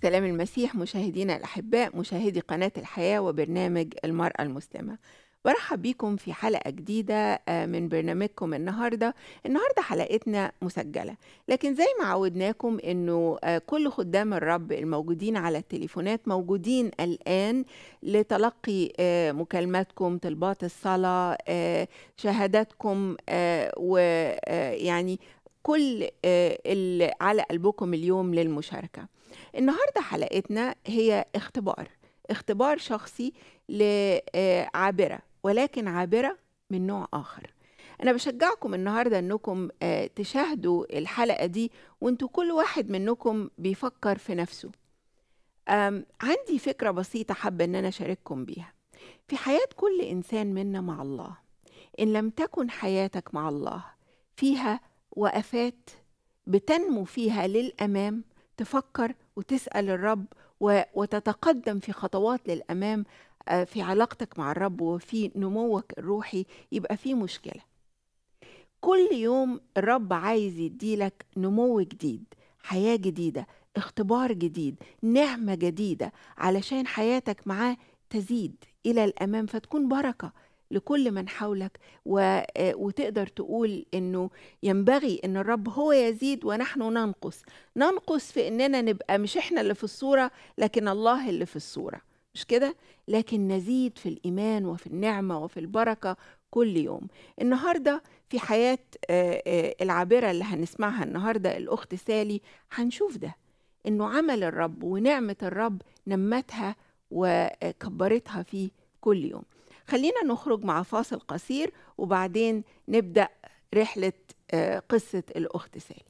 سلام المسيح مشاهدينا الأحباء مشاهدي قناة الحياة وبرنامج المرأة المسلمة برحب بيكم في حلقة جديدة آه، من برنامجكم النهاردة النهاردة حلقتنا مسجلة لكن زي ما عودناكم أنه آه، كل خدام الرب الموجودين على التليفونات موجودين الآن لتلقي آه، مكالماتكم طلبات الصلاة آه، شهاداتكم ويعني كل آه، اللي على قلبكم اليوم للمشاركة النهاردة حلقتنا هي اختبار اختبار شخصي لعابرة ولكن عابرة من نوع آخر أنا بشجعكم النهاردة أنكم آه، تشاهدوا الحلقة دي وانتوا كل واحد منكم بيفكر في نفسه أم، عندي فكرة بسيطة حابة أن أنا أشارككم بيها في حياة كل إنسان منا مع الله إن لم تكن حياتك مع الله فيها وقفات بتنمو فيها للأمام تفكر وتسأل الرب و- وتتقدم في خطوات للأمام آه، في علاقتك مع الرب وفي نموك الروحي يبقى في مشكلة كل يوم الرب عايز يديلك نمو جديد حياة جديدة اختبار جديد نعمة جديدة علشان حياتك معاه تزيد إلى الأمام فتكون بركة لكل من حولك و... آه، وتقدر تقول إنه ينبغي إن الرب هو يزيد ونحن ننقص ننقص في إننا نبقى مش إحنا اللي في الصورة لكن الله اللي في الصورة مش كده لكن نزيد في الإيمان وفي النعمة وفي البركة كل يوم النهاردة في حياة آه، آه، العابرة اللي هنسمعها النهاردة الأخت سالي هنشوف ده إنه عمل الرب ونعمة الرب نمتها وكبرتها فيه كل يوم خلينا نخرج مع فاصل قصير وبعدين نبدأ رحلة آه، قصة الأخت سالي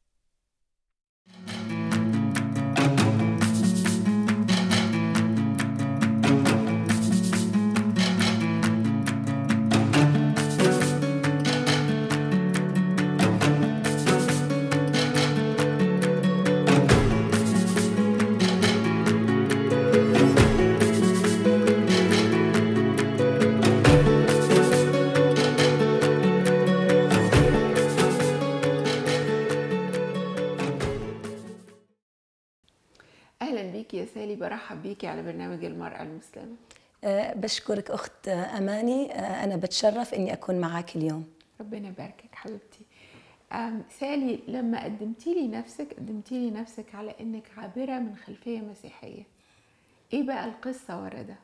أهلا بيكي يا سالي برحب بيكي على برنامج المرأة المسلمة أه، بشكرك أخت أماني أه، أنا بتشرف إني أكون معك اليوم ربنا يباركك حبيبتي أم سالي لما قدمتي لي نفسك قدمتي لي نفسك على انك عابره من خلفيه مسيحيه ايه بقى القصه ورا ده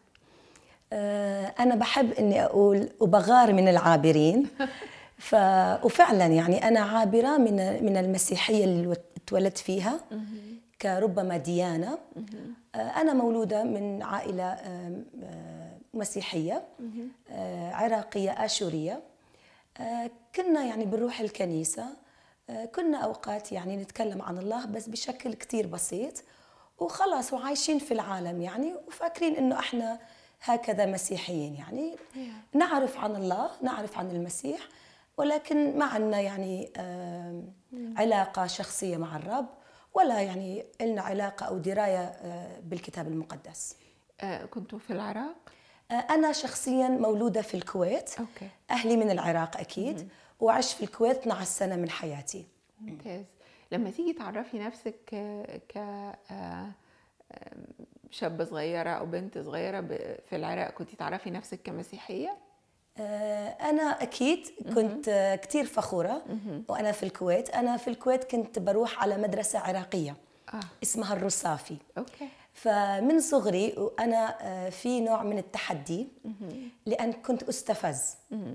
أه، أنا بحب إني أقول وبغار من العابرين ف... وفعلا يعني أنا عابرة من من المسيحية اللي اتولدت فيها كربما ديانة أه، أنا مولودة من عائلة أم، أه، مسيحية أه، عراقية آشورية أه، كنا يعني بنروح الكنيسة أه، كنا أوقات يعني نتكلم عن الله بس بشكل كتير بسيط وخلاص وعايشين في العالم يعني وفاكرين إنه إحنا هكذا مسيحيين يعني نعرف عن الله نعرف عن المسيح ولكن ما عندنا يعني آم، علاقة شخصية مع الرب ولا يعني لنا علاقة أو دراية آه، بالكتاب المقدس آه كنتوا في العراق آه، أنا شخصيا مولودة في الكويت اوكي أهلي من العراق أكيد وعشت في الكويت 12 سنة من حياتي ممتاز لما تيجي تعرفي نفسك ك ك آه، آه، شابه صغيره او بنت صغيره ب- في العراق كنت تعرفي نفسك كمسيحيه آه، أنا أكيد كنت آه، كتير فخورة وأنا في الكويت أنا في الكويت كنت بروح على مدرسة عراقية اه اسمها الرصافي اوكي فمن صغري وأنا آه، في نوع من التحدي لأن كنت أستفز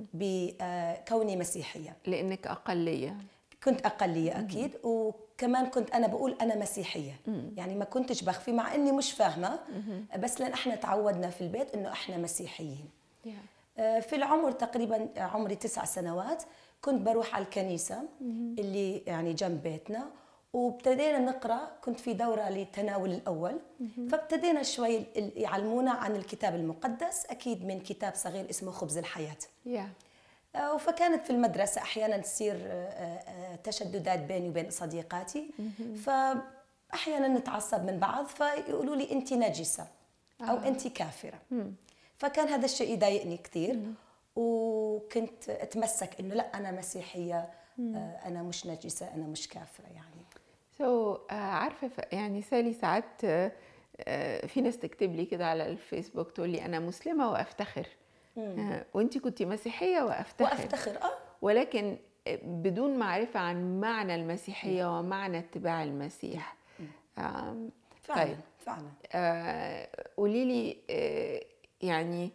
بكوني مسيحية لانك اقليه كنت أقلية أكيد وكمان كنت أنا بقول أنا مسيحية يعني ما كنتش بخفي مع إني مش فاهمة بس لأن إحنا تعودنا في البيت إنه إحنا مسيحيين يا. آه، في العمر تقريبا عمري تسع سنوات كنت بروح على الكنيسة اللي يعني جنب بيتنا وابتدينا نقرا كنت في دوره للتناول الاول فابتدينا شوي ال- يعلمونا عن الكتاب المقدس اكيد من كتاب صغير اسمه خبز الحياه يا آه، فكانت في المدرسة أحيانا تصير آه، آه، تشددات بيني وبين صديقاتي فأحيانا نتعصب من بعض فيقولوا لي أنت نجسة أو أنت كافرة فكان هذا الشيء يضايقني كثير وكنت أتمسك إنه لا أنا مسيحية آه، أنا مش نجسة أنا مش كافرة يعني سو so, uh, عارفه ف- يعني سالي ساعات uh, uh, في ناس تكتب لي كده على الفيسبوك تقول لي انا مسلمه وافتخر uh, وانت كنت مسيحيه وافتخر وافتخر اه ولكن بدون معرفه عن معنى المسيحيه ومعنى اتباع المسيح آم، فعلا طيب فعلا آه، قولي لي آه، يعني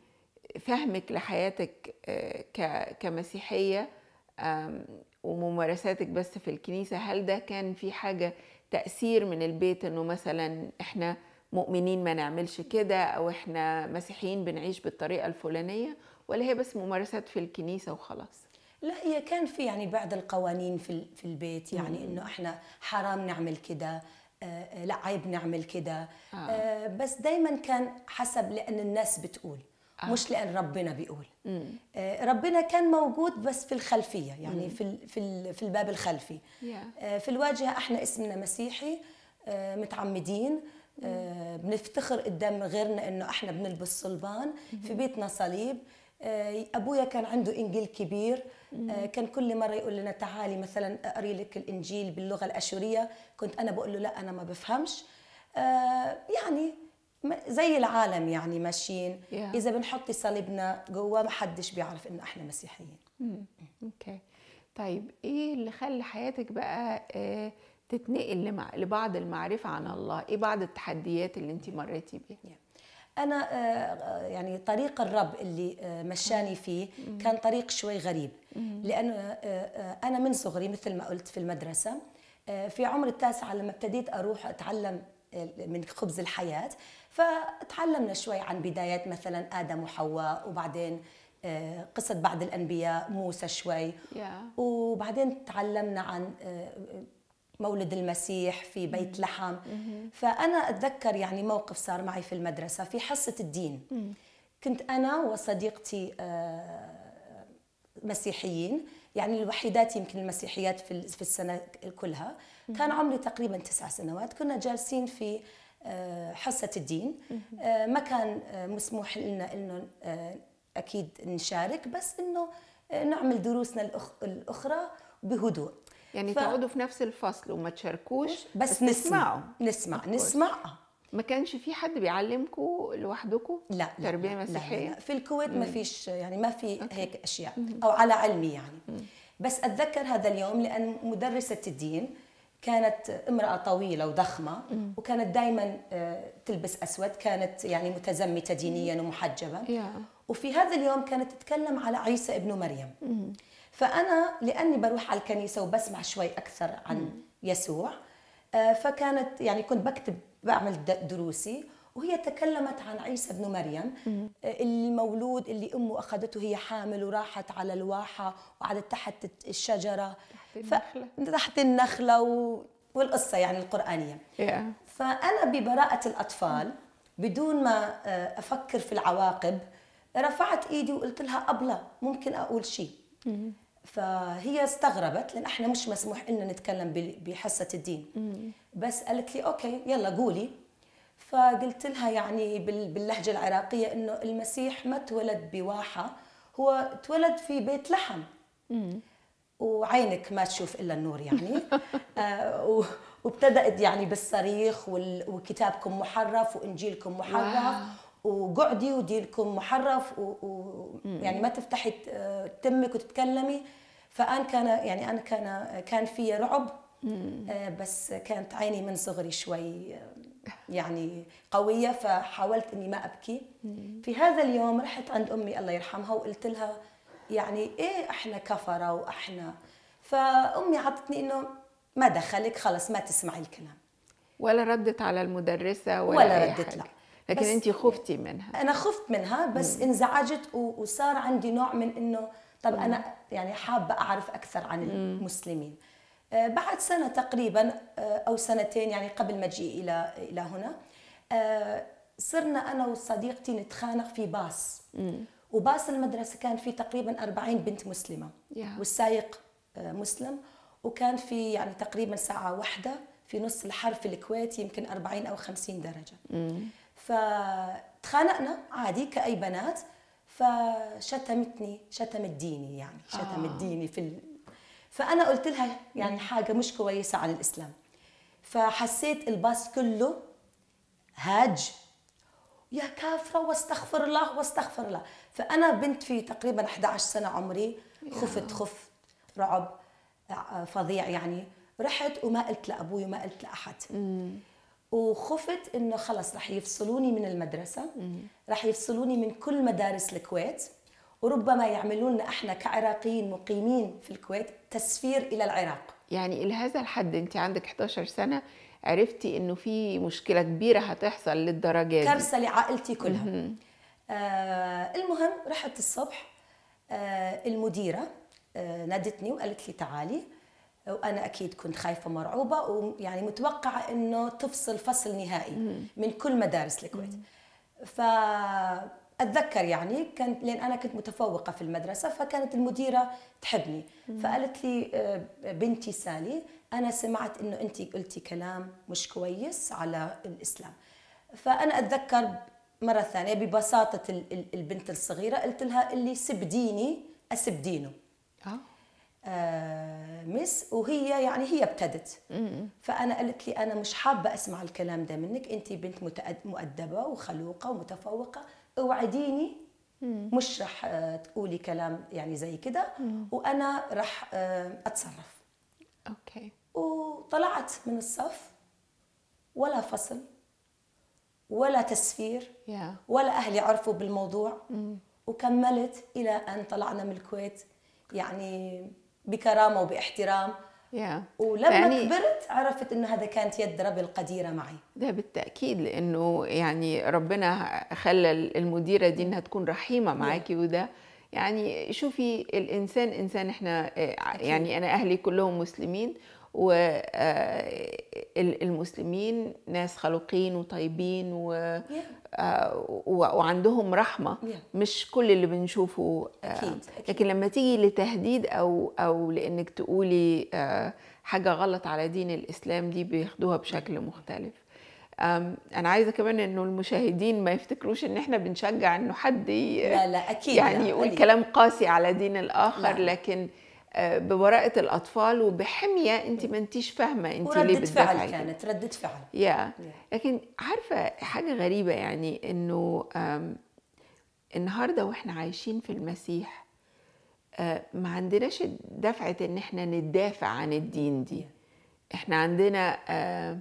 فهمك لحياتك آه، ك- كمسيحية آم، وممارساتك بس في الكنيسة هل ده كان في حاجة تأثير من البيت انه مثلا احنا مؤمنين ما نعملش كده او احنا مسيحيين بنعيش بالطريقة الفلانية ولا هي بس ممارسات في الكنيسة وخلاص لا هي كان في يعني بعض القوانين في ال- في البيت يعني انه احنا حرام نعمل كده آه، آه، لا عيب نعمل كده آه. آه، بس دايما كان حسب لان الناس بتقول مش لان ربنا بيقول آه، ربنا كان موجود بس في الخلفيه يعني في ال- في ال- في الباب الخلفي Yeah. آه، في الواجهه احنا اسمنا مسيحي آه، متعمدين آه، بنفتخر قدام غيرنا انه احنا بنلبس صلبان في بيتنا صليب آه، ابويا كان عنده انجيل كبير آه، كان كل مره يقول لنا تعالي مثلا اقري لك الانجيل باللغه الاشوريه كنت انا بقول له لا انا ما بفهمش آه، يعني م- زي العالم يعني ماشيين Yeah. اذا بنحط صليبنا جوا ما حدش بيعرف انه احنا مسيحيين مم. اوكي طيب ايه اللي خلى حياتك بقى آه، تتنقل لمع- لبعض المعرفة عن الله ايه بعض التحديات اللي انت مريتي بيها انا آه، آه، يعني طريق الرب اللي آه، مشاني فيه كان طريق شوي غريب لان آه، آه، انا من صغري مثل ما قلت في المدرسه آه، في عمر التاسعه لما ابتديت اروح اتعلم آه، من خبز الحياه فتعلمنا شوي عن بدايات مثلا ادم وحواء وبعدين آه، قصه بعض الانبياء موسى شوي يا وبعدين تعلمنا عن آه، مولد المسيح في بيت لحم فأنا أتذكر يعني موقف صار معي في المدرسة في حصة الدين كنت أنا وصديقتي آه، مسيحيين يعني الوحيدات يمكن المسيحيات في ال- في السنة كلها كان عمري تقريبا تسع سنوات كنا جالسين في آه، حصة الدين آه، ما كان آه، مسموح لنا إنه آه، أكيد نشارك بس إنه آه، نعمل دروسنا الأخ- الأخرى بهدوء يعني ف- تقعدوا في نفس الفصل وما تشاركوش بس, نسمع نسمع Of course. نسمع ما كانش في حد بيعلمكم لوحدكم لا لا تربية لا، لا، مسيحية لا. في الكويت ما فيش يعني ما في هيك اشياء او على علمي يعني بس اتذكر هذا اليوم لان مدرسه الدين كانت امراه طويله وضخمه وكانت دائما تلبس اسود كانت يعني متزمته دينيا ومحجبه يا وفي هذا اليوم كانت تتكلم على عيسى ابن مريم فأنا لأني بروح على الكنيسة وبسمع شوي أكثر عن يسوع آه، فكانت يعني كنت بكتب بعمل د- دروسي وهي تكلمت عن عيسى ابن مريم آه، المولود اللي أمه أخذته هي حامل وراحت على الواحة وقعدت تحت الشجرة تحت ف- النخلة. تحت النخلة و... والقصة يعني القرآنية يا فأنا ببراءة الأطفال بدون ما آه، أفكر في العواقب رفعت إيدي وقلت لها أبلة ممكن أقول شيء فهي استغربت لأن إحنا مش مسموح لنا نتكلم بال- بحصة الدين بس قالت لي أوكي يلا قولي فقلت لها يعني بال- باللهجة العراقية إنه المسيح ما تولد بواحة هو تولد في بيت لحم وعينك ما تشوف الا النور يعني آه و- وابتدات يعني بالصريخ وال- وكتابكم محرف وانجيلكم محرف وقعدي ودينكم محرف و... و... يعني ما تفتحي ت- آه، تمك وتتكلمي فان كان يعني انا كان كان في رعب آه بس كانت عيني من صغري شوي آه، يعني قويه فحاولت اني ما ابكي في هذا اليوم رحت عند امي الله يرحمها وقلت لها يعني ايه احنا كفره واحنا فامي عطتني انه ما دخلك خلص ما تسمعي الكلام ولا ردت على المدرسة ولا, ولا أي ردت، حاجة. لا. لكن بس- انت خفتي منها انا خفت منها بس انزعجت و- وصار عندي نوع من انه طب انا يعني حابه اعرف اكثر عن المسلمين آه، بعد سنه تقريبا آه، او سنتين يعني قبل ما اجي الى الى هنا آه، صرنا انا وصديقتي نتخانق في باص وباص المدرسه كان فيه تقريبا 40 بنت مسلمه يا. والسايق آه، مسلم وكان في يعني تقريبا ساعه واحده في نص الحر في الكويت يمكن 40 او 50 درجه فتخانقنا عادي كأي بنات فشتمتني شتمت ديني يعني شتمت آه. ديني في ال... فأنا قلت لها يعني حاجة مش كويسة عن الإسلام فحسيت الباص كله هاج يا كافرة واستغفر الله واستغفر الله فأنا بنت في تقريبا 11 سنة عمري خفت خف رعب ع- فظيع يعني رحت وما قلت لأبوي وما قلت لأحد وخفت انه خلص رح يفصلوني من المدرسه رح يفصلوني من كل مدارس الكويت وربما يعملوا لنا احنا كعراقيين مقيمين في الكويت تسفير الى العراق يعني إلى هذا الحد أنت عندك 11 سنة عرفتي إنه في مشكلة كبيرة هتحصل للدرجة دي كارثه لعائلتي كلها آه المهم رحت الصبح آه المديره آه نادتني وقالت لي تعالي وانا اكيد كنت خايفه مرعوبه ويعني متوقعه انه تفصل فصل نهائي من كل مدارس الكويت فاتذكر يعني كانت لان انا كنت متفوقه في المدرسه فكانت المديره تحبني فقالت لي آه، بنتي سالي انا سمعت انه انت قلتي كلام مش كويس على الاسلام فانا اتذكر مره ثانيه ببساطه ال- ال- البنت الصغيره قلت لها اللي سب ديني اسب دينه آه. آه، مس وهي يعني هي ابتدت فانا قالت لي انا مش حابه اسمع الكلام ده منك انت بنت متأد- مؤدبه وخلوقه ومتفوقه اوعديني مش رح آه، تقولي كلام يعني زي كده وانا رح آه، اتصرف أوكي وطلعت من الصف ولا فصل ولا تسفير يا ولا اهلي عرفوا بالموضوع وكملت الى ان طلعنا من الكويت يعني بكرامه وباحترام يا ولما يعني كبرت عرفت انه هذا كانت يد رب القديره معي ده بالتأكيد لأنه يعني ربنا خلى المديرة دي إنها تكون رحيمة معاكي وده يعني شوفي الإنسان إنسان إحنا آه، يعني أنا أهلي كلهم مسلمين والمسلمين ناس خلوقين وطيبين و آه، و- وعندهم رحمة Yeah. مش كل اللي بنشوفه آه، أكيد، أكيد. لكن لما تيجي لتهديد أو أو لأنك تقولي آه، حاجة غلط على دين الإسلام دي بياخدوها بشكل مختلف أم، أنا عايزة كمان إنه المشاهدين ما يفتكروش إن إحنا بنشجع إنه حد ي- لا لا اكيد يعني لا، يقول قليل. كلام قاسي على دين الآخر لا. لكن آه، ببراءة الأطفال وبحمية أنت ما أنتيش فاهمة أنت ليه وردة بتدافعي فعل كده. كانت ردة فعل يا لكن عارفة حاجة غريبة يعني إنه آم، النهاردة وإحنا عايشين في المسيح آه، ما عندناش دفعة إن إحنا ندافع عن الدين دي إحنا عندنا آه،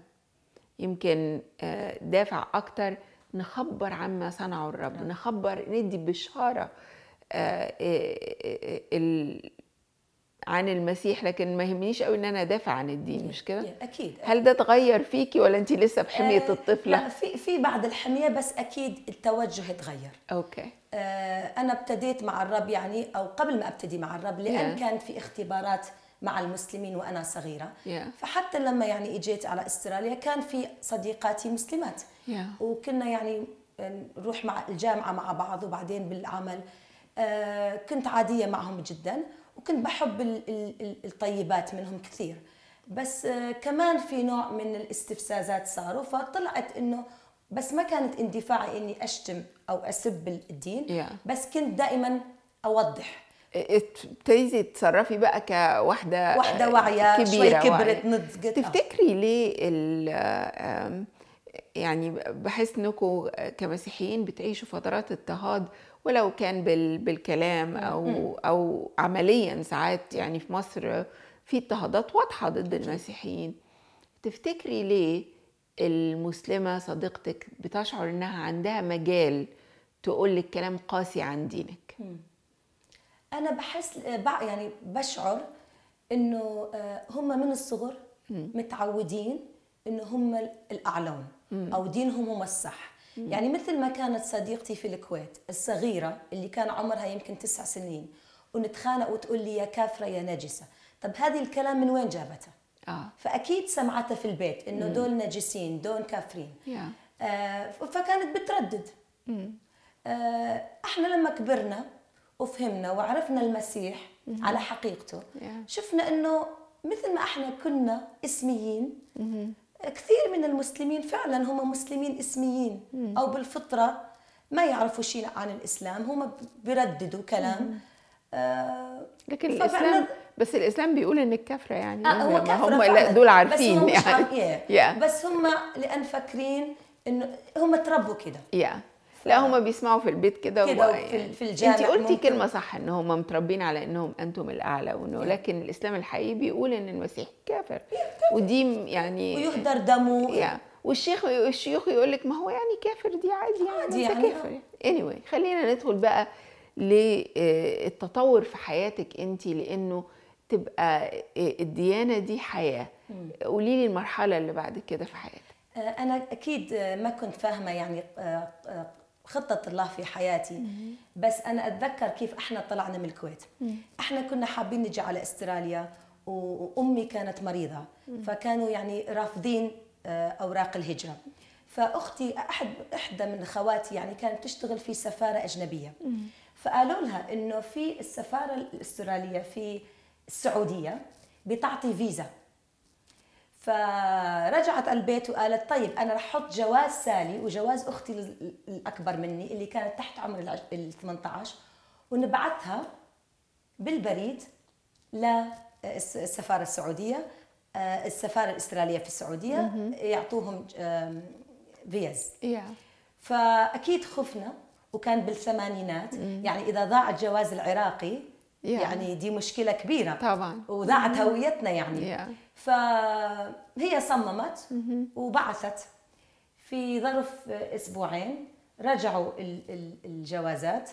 يمكن آه، دافع أكتر نخبر عما صنعه الرب نخبر ندي بشارة آه، آه، آه، ال- عن المسيح لكن ما يهمنيش قوي ان انا ادافع عن الدين مش كده يا، اكيد هل ده اتغير فيكي ولا انت لسه بحميه آه، لا الطفله في في بعض الحميه بس اكيد التوجه تغير اوكي آه، انا ابتديت مع الرب يعني او قبل ما ابتدي مع الرب لان Yeah. كان في اختبارات مع المسلمين وانا صغيره Yeah. فحتى لما يعني اجيت على استراليا كان في صديقاتي مسلمات Yeah. وكنا يعني نروح مع الجامعه مع بعض وبعدين بالعمل آه، كنت عاديه معهم جدا وكنت بحب ال- ال- ال- الطيبات منهم كثير بس آه، كمان في نوع من الاستفزازات صاروا فطلعت انه بس ما كانت اندفاعي اني اشتم او اسب الدين Yeah. بس كنت دائما اوضح ابتديتي تتصرفي بقى كواحده واحده آه، واعيه شوي كبيره كبرت واعية. نضجت آه. تفتكري ليه ال آم، يعني بحس انكم كمسيحيين بتعيشوا فترات اضطهاد ولو كان بال بالكلام او او عمليا ساعات يعني في مصر في اضطهادات واضحه ضد المسيحيين تفتكري ليه المسلمه صديقتك بتشعر انها عندها مجال تقول لك كلام قاسي عن دينك انا بحس بع- يعني بشعر انه آه، هم من الصغر متعودين انه هم الاعلون او دينهم هم الصح يعني مثل ما كانت صديقتي في الكويت الصغيره اللي كان عمرها يمكن تسع سنين ونتخانق وتقول لي يا كافره يا نجسه طب هذه الكلام من وين جابتها اه فاكيد سمعتها في البيت انه دول نجسين دول كافرين يا آه، فكانت بتردد آه، احنا لما كبرنا وفهمنا وعرفنا المسيح على حقيقته Yeah. شفنا انه مثل ما احنا كنا اسميين كثير من المسلمين فعلا هم مسلمين اسميين او بالفطره ما يعرفوا شيء عن الاسلام هم بيرددوا كلام آه، لكن ففعلاً الاسلام بس الاسلام بيقول انك كافره يعني آه هو ما كافرة هم فعلاً. لا دول بس عارفين هم مش يعني عارفين Yeah. بس هم لان فاكرين انه هم تربوا كده يا لا هم بيسمعوا في البيت كده كده و- وفي- في الجامع انت قلتي ممكن. كلمه صح ان هم متربين على انهم انتم الاعلى وانه لكن الاسلام الحقيقي بيقول ان المسيح كافر ودي م- يعني ويهدر دمه يا والشيخ الشيوخ يقول لك ما هو يعني كافر دي عادي يعني عادي انت يعني، كافر anyway خلينا ندخل بقى للتطور في حياتك انت لانه تبقى الديانه دي حياه قولي لي المرحله اللي بعد كده في حياتك آه، أنا أكيد آه، ما كنت فاهمة يعني آه، آه، خطة الله في حياتي بس أنا أتذكر كيف إحنا طلعنا من الكويت إحنا كنا حابين نجي على استراليا و- وأمي كانت مريضة فكانوا يعني رافضين آه، أوراق الهجرة فأختي أحد إحدى من خواتي يعني كانت تشتغل في سفارة أجنبية فقالوا لها إنه في السفارة الأسترالية في السعودية بتعطي فيزا فرجعت البيت وقالت طيب انا رح احط جواز سالي وجواز اختي ال- الاكبر مني اللي كانت تحت عمر العش- ال 18 ونبعثها بالبريد للسفاره السعوديه آه، السفاره الاستراليه في السعوديه يعطوهم آم، فيز يا فاكيد خفنا وكان بالثمانينات يعني اذا ضاع الجواز العراقي يا. يعني دي مشكله كبيره طبعا وضاعت هويتنا يعني يا. فهي صممت وبعثت في ظرف اسبوعين رجعوا ال- ال- الجوازات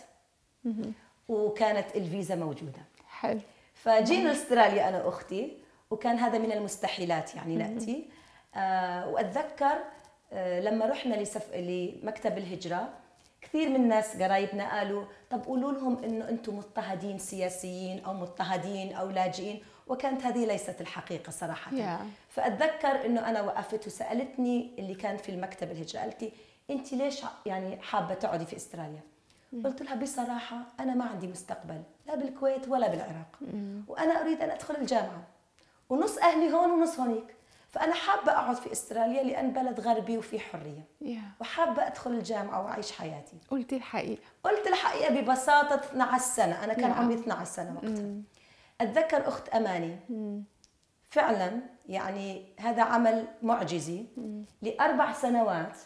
وكانت الفيزا موجوده حلو فجينا استراليا انا واختي وكان هذا من المستحيلات يعني ناتي آه واتذكر آه لما رحنا لسف... لمكتب الهجره كثير من الناس قرايبنا قالوا طب قولوا لهم انه انتم مضطهدين سياسيين او مضطهدين او لاجئين وكانت هذه ليست الحقيقه صراحه Yeah. فاتذكر انه انا وقفت وسالتني اللي كان في المكتب الهجره قالت لي انت ليش يعني حابه تقعدي في استراليا قلت لها بصراحه انا ما عندي مستقبل لا بالكويت ولا بالعراق وانا اريد ان ادخل الجامعه ونص اهلي هون ونص هونيك فانا حابه اقعد في استراليا لان بلد غربي وفي حريه يا وحابه ادخل الجامعه واعيش حياتي قلتي الحقيقه قلت الحقيقه ببساطه 12 سنه انا كان نعم. عمري 12 سنه وقتها اتذكر اخت اماني فعلا يعني هذا عمل معجزي لاربع سنوات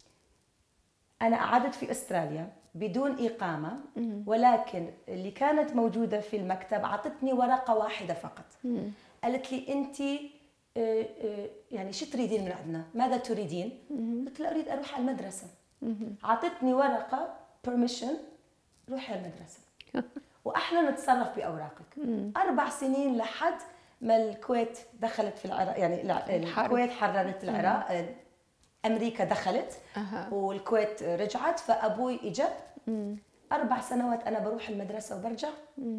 انا قعدت في استراليا بدون اقامه ولكن اللي كانت موجوده في المكتب اعطتني ورقه واحده فقط قالت لي انت آه، آه، يعني شو تريدين من عندنا؟ ماذا تريدين؟ قلت لها اريد اروح على المدرسه اعطتني ورقه بيرميشن روحي على المدرسه واحنا نتصرف باوراقك اربع سنين لحد ما الكويت دخلت في العراق يعني الع- الحرب. الكويت حررت العراق آه، امريكا دخلت أها. والكويت رجعت فابوي اجى اربع سنوات انا بروح المدرسه وبرجع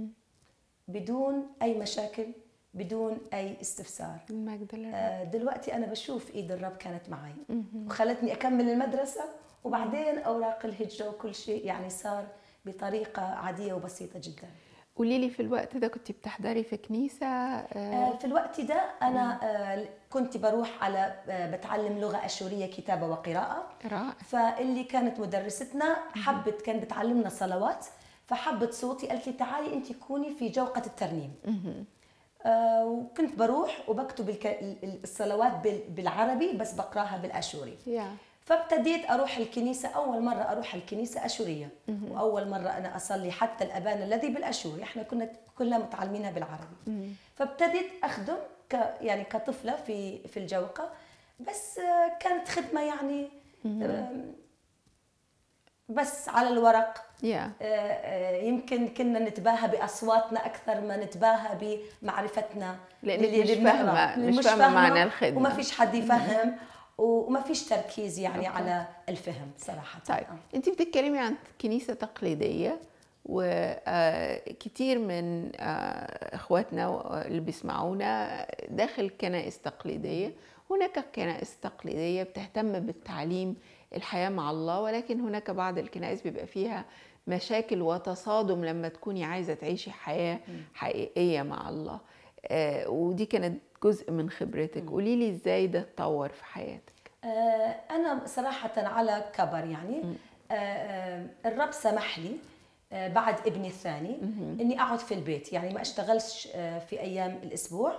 بدون اي مشاكل بدون اي استفسار المجد لله آه، دلوقتي انا بشوف ايد الرب كانت معي وخلتني اكمل المدرسه وبعدين اوراق الهجره وكل شيء يعني صار بطريقه عاديه وبسيطه جدا قولي لي في الوقت ده كنت بتحضري في كنيسه آه، آه، في الوقت ده انا آه، كنت بروح على آه، بتعلم لغه اشوريه كتابه وقراءه رائع فاللي كانت مدرستنا حبت كانت بتعلمنا صلوات فحبت صوتي قالت لي تعالي انت كوني في جوقه الترنيم آه وكنت بروح وبكتب الك... ال- الصلوات بال... بالعربي بس بقراها بالاشوري يا فابتديت اروح الكنيسه اول مره اروح الكنيسه اشوريه واول مره انا اصلي حتى الابان الذي بالاشوري احنا كنا كلنا متعلمينها بالعربي فابتديت اخدم ك يعني كطفله في في الجوقه بس آه، كانت خدمه يعني آم، بس على الورق يا آه، آه، يمكن كنا نتباهى باصواتنا اكثر ما نتباهى بمعرفتنا لأنك للي مش بنقرأ. فاهمة- اللي مش فاهمة معنى الخدمة. وما فيش حد يفهم وما فيش تركيز يعني على الفهم صراحه طيب آه. انت بتتكلمي عن كنيسه تقليديه وكتير من آه، اخواتنا اللي بيسمعونا داخل كنائس تقليديه هناك كنائس تقليديه بتهتم بالتعليم الحياه مع الله ولكن هناك بعض الكنائس بيبقى فيها مشاكل وتصادم لما تكوني عايزه تعيشي حياه حقيقيه مع الله آه، ودي كانت جزء من خبرتك قولي لي ازاي ده اتطور في حياتك آه، أنا صراحة على كبر يعني آه، آه، الرب سمح لي آه، بعد ابني الثاني اني اقعد في البيت يعني ما اشتغلش آه، في ايام الاسبوع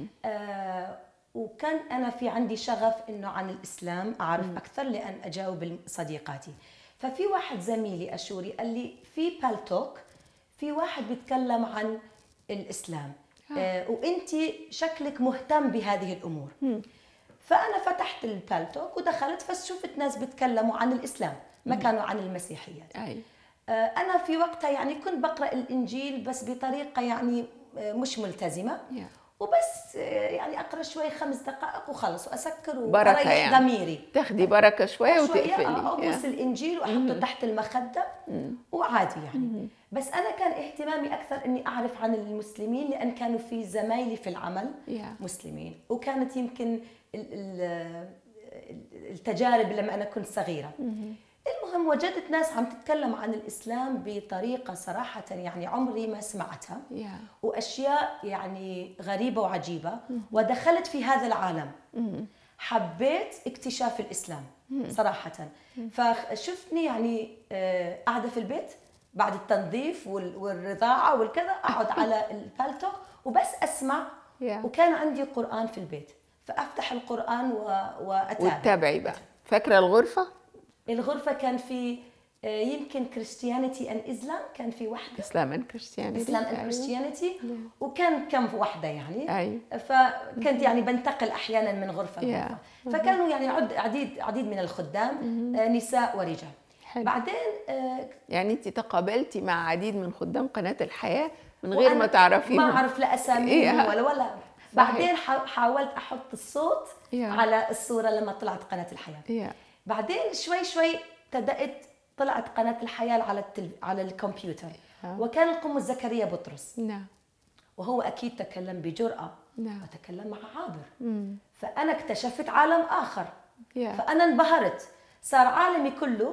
آه، وكان انا في عندي شغف انه عن الاسلام اعرف اكثر لان اجاوب صديقاتي ففي واحد زميلي اشوري قال لي في بالتوك في واحد بيتكلم عن الاسلام آه. وانت شكلك مهتم بهذه الامور فانا فتحت البالتوك ودخلت فشفت ناس بيتكلموا عن الاسلام ما كانوا عن المسيحيه اي آه، انا في وقتها يعني كنت بقرا الانجيل بس بطريقه يعني آه، مش ملتزمه يا. وبس آه، يعني اقرا شوي خمس دقائق وخلص واسكر بركة واريح يعني. ضميري تاخدي بركه شويه شوية وتقفلي ابوس يا. الانجيل واحطه تحت المخده وعادي يعني بس انا كان اهتمامي اكثر اني اعرف عن المسلمين لان كانوا في زمايلي في العمل يا. مسلمين وكانت يمكن ال- ال- التجارب لما انا كنت صغيره المهم وجدت ناس عم تتكلم عن الاسلام بطريقه صراحه يعني عمري ما سمعتها يا. واشياء يعني غريبه وعجيبه ودخلت في هذا العالم حبيت اكتشاف الاسلام صراحه فشفتني يعني آه، قاعده في البيت بعد التنظيف وال- والرضاعه والكذا اقعد على البالتو وبس اسمع يا. وكان عندي قران في البيت فافتح القران و- واتابع وتتابعي بقى فاكره الغرفه الغرفه كان في آه، يمكن كريستيانيتي ان اسلام كان في واحده اسلام اند كريستيانيتي اسلام اند كريستيانيتي وكان كم واحده يعني أيوة. فكنت يعني بنتقل احيانا من غرفه Yeah. لغرفه فكانوا يعني عد عديد عديد من الخدام آه، نساء ورجال حلو. بعدين آه، يعني انت تقابلتي مع عديد من خدام قناه الحياه من غير وأنا ما تعرفيهم ما اعرف لا اساميهم إيه. ولا ولا بعدين حا- حاولت احط الصوت Yeah. على الصوره لما طلعت قناه الحياه يا. بعدين شوي شوي ابتدات طلعت قناه الحياه على التل... على الكمبيوتر آه. وكان القمص زكريا بطرس نعم وهو اكيد تكلم بجرأه نعم. وتكلم مع عابر فانا اكتشفت عالم اخر يا. فانا انبهرت صار عالمي كله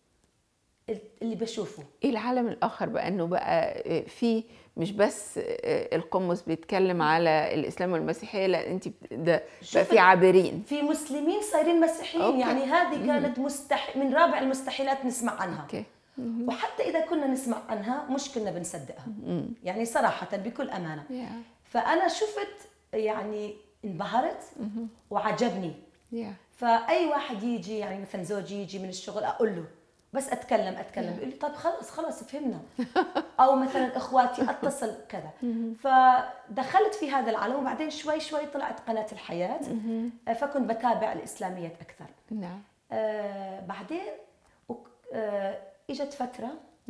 اللي بشوفه ايه العالم الاخر بقى انه بقى في مش بس القمص بيتكلم على الاسلام والمسيحيه لا انت ده بقى شوفي- في عابرين في مسلمين صايرين مسيحيين أوكي. يعني هذه كانت مستح... من رابع المستحيلات نسمع عنها اوكي وحتى اذا كنا نسمع عنها مش كنا بنصدقها يعني صراحه بكل امانه يا. فانا شفت يعني انبهرت وعجبني يا. فاي واحد يجي يعني مثلا زوجي يجي من الشغل اقول له بس اتكلم اتكلم يقول لي طيب خلاص خلاص فهمنا او مثلا اخواتي اتصل كذا فدخلت في هذا العالم وبعدين شوي شوي طلعت قناه الحياه فكنت بتابع الاسلاميات اكثر نعم آه بعدين وك- آه اجت فتره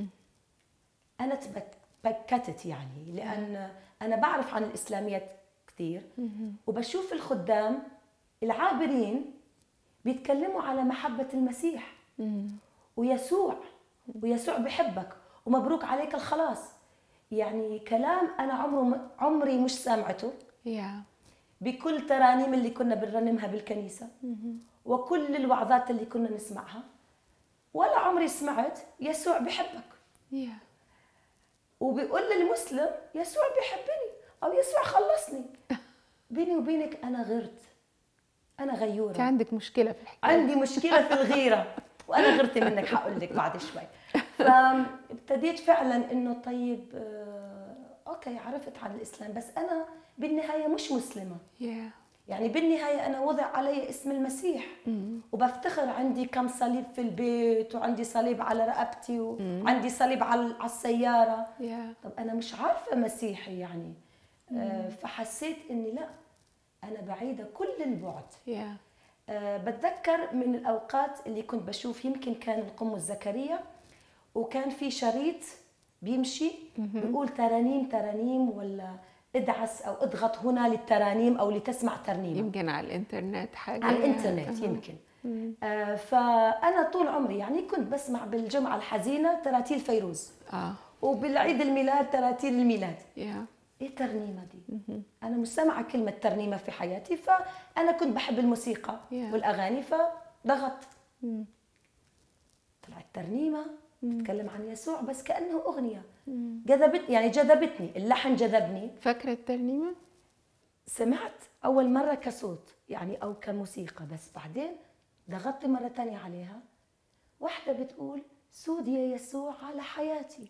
انا تبكتت يعني لان انا بعرف عن الاسلاميات كثير وبشوف الخدام العابرين بيتكلموا على محبه المسيح ويسوع ويسوع بحبك ومبروك عليك الخلاص يعني كلام انا عمره عمري مش سامعته يا بكل ترانيم اللي كنا بنرنمها بالكنيسة وكل الوعظات اللي كنا نسمعها ولا عمري سمعت يسوع بحبك يا وبيقول للمسلم يسوع بيحبني أو يسوع خلصني بيني وبينك أنا غرت أنا في غيورة عندك مشكله في الحكايه عندي مشكلة في الغيرة وأنا غرت منك حقول لك بعد شوي فابتديت فعلا إنه طيب آه، أوكي عرفت عن الإسلام بس أنا بالنهاية مش مسلمة يا يعني بالنهاية أنا وضع علي اسم المسيح وبفتخر عندي كم صليب في البيت وعندي صليب على رقبتي وعندي صليب على على السيارة يا طب أنا مش عارفة مسيحي يعني آه، فحسيت إني لا أنا بعيدة كل البعد يا آه، بتذكر من الأوقات اللي كنت بشوف يمكن كان القمص زكريا وكان في شريط بيمشي بيقول ترانيم ترانيم ولا ادعس أو اضغط هنا للترانيم أو لتسمع ترنيمة يمكن على الانترنت حاجه على الانترنت يمكن آه فانا طول عمري يعني كنت بسمع بالجمعه الحزينه تراتيل فيروز اه وبالعيد الميلاد تراتيل الميلاد يا ايه الترنيمه دي انا مش سامعه كلمه ترنيمه في حياتي فانا كنت بحب الموسيقى Yeah. والاغاني فضغطت طلعت ترنيمه تتكلم عن يسوع بس كانه اغنيه جذبت يعني جذبتني اللحن جذبني فاكره الترنيمه سمعت أول مرة كصوت يعني أو كموسيقى بس بعدين ضغطت مرة تانية عليها واحدة بتقول سود يا يسوع على حياتي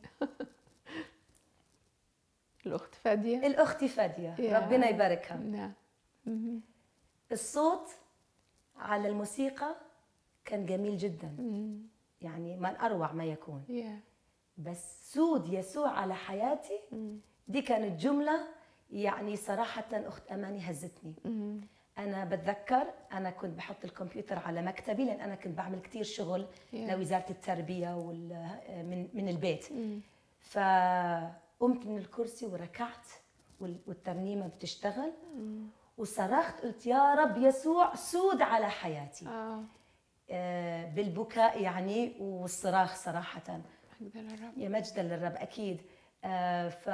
الاخت فاديه الاخت فاديه يا. ربنا يباركها نعم مهم. الصوت على الموسيقى كان جميل جدا مم. يعني من اروع ما يكون يا بس سود يسوع على حياتي مم. دي كانت جمله يعني صراحه اخت اماني هزتني مم. انا بتذكر انا كنت بحط الكمبيوتر على مكتبي لان انا كنت بعمل كتير شغل Yeah. لوزاره التربيه وال من من البيت مم. فقمت من الكرسي وركعت وال- والترنيمه بتشتغل وصرخت قلت يا رب يسوع سود على حياتي اه آه، بالبكاء يعني والصراخ صراحه مجد للرب يا مجدا للرب اكيد آه، ف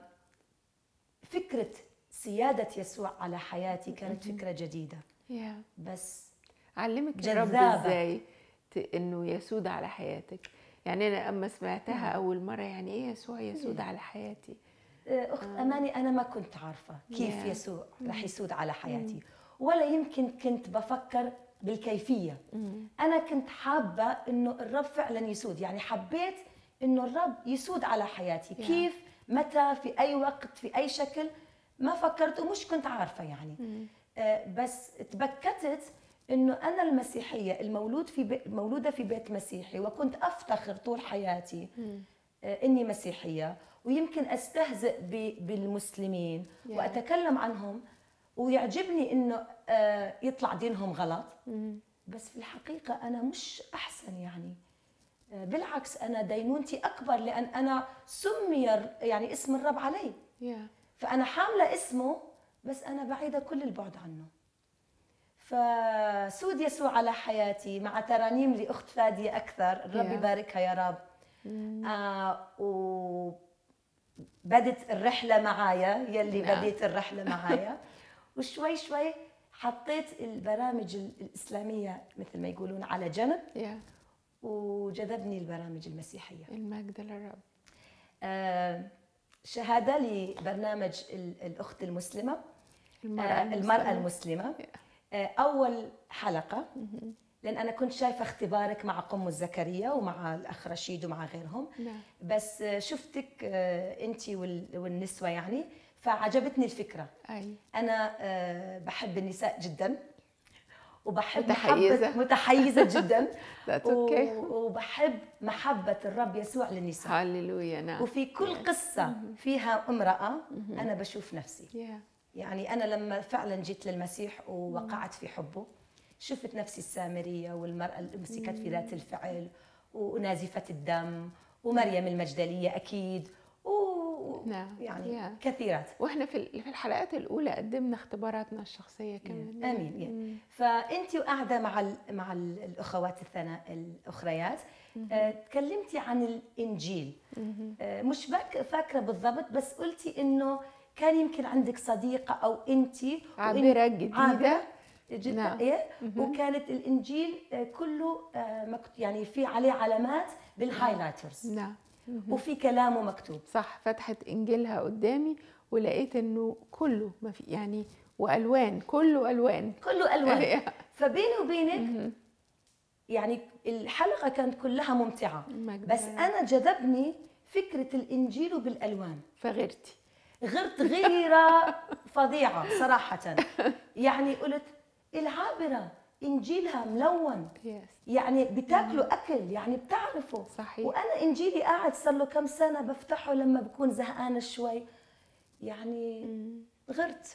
فكره سياده يسوع على حياتي كانت فكره جديده يا بس علمك الرب جذابة. ازاي ت- انه يسود على حياتك يعني انا اما سمعتها اول مره يعني ايه يسوع يسود على حياتي آه، اخت اماني انا ما كنت عارفه كيف Yeah. يسوع رح يسود على حياتي ولا يمكن كنت بفكر بالكيفيه انا كنت حابه انه الرب فعلا يسود يعني حبيت انه الرب يسود على حياتي Yeah. كيف متى في اي وقت في اي شكل ما فكرت ومش كنت عارفه يعني آه، بس تبكتت انه انا المسيحيه المولود في بي مولوده في بيت مسيحي وكنت افتخر طول حياتي آه، اني مسيحيه ويمكن استهزئ ب- بالمسلمين Yeah. واتكلم عنهم ويعجبني انه آه، يطلع دينهم غلط بس في الحقيقه انا مش احسن يعني آه، بالعكس انا دينونتي اكبر لان انا سمي الر- يعني اسم الرب علي يا فانا حامله اسمه بس انا بعيده كل البعد عنه فسود يسوع على حياتي مع ترانيم لاخت فاديه اكثر الرب Yeah. يباركها يا رب آه وبدت الرحله معايا يلي نعم. بديت الرحله معايا وشوي شوي حطيت البرامج ال- الاسلاميه مثل ما يقولون على جنب يا وجذبني البرامج المسيحيه المجد للرب آه، شهاده لبرنامج ال- الاخت المسلمه المرأة آه، المراه المسلمة. المسلمه آه، اول حلقه لان انا كنت شايفه اختبارك مع قم زكريا ومع الاخ رشيد ومع غيرهم نعم بس آه، شفتك انت والنسوه يعني فعجبتني الفكره اي انا آه، بحب النساء جدا وبحب متحيزة. محبة متحيزة جدا That's و- okay. وبحب محبة الرب يسوع للنساء هللويا نعم وفي كل قصة فيها امرأة أنا بشوف نفسي يا يعني أنا لما فعلا جيت للمسيح ووقعت في حبه شفت نفسي السامرية والمرأة اللي مسكت في ذات الفعل ونازفة الدم ومريم المجدلية أكيد و نعم. يعني Yeah. كثيرات واحنا في ال- في الحلقات الاولى قدمنا اختباراتنا الشخصيه كمان امين يعني. فانت وقاعده مع ال مع ال الاخوات الثنا الاخريات آه، تكلمتي عن الانجيل آه، مش فاك- فاكره بالضبط بس قلتي انه كان يمكن عندك صديقه او انت عابرة جديدة. عابره جدا نعم. نعم. ايه وكانت الانجيل آه، كله آه، مكت- يعني في عليه علامات بالهايلايترز نعم وفي كلامه مكتوب صح فتحت انجيلها قدامي ولقيت انه كله ما في يعني والوان كله الوان كله الوان إيه. فبيني وبينك يعني الحلقه كانت كلها ممتعه المجد بس لله. انا جذبني فكره الانجيل وبالالوان فغرتي غرت غيره فظيعه صراحه يعني قلت العابره انجيلها ملون يس يعني بتاكلوا اكل يعني بتعرفوا صحيح. وانا انجيلي قاعد صار له كم سنه بفتحه لما بكون زهقانه شوي يعني غرت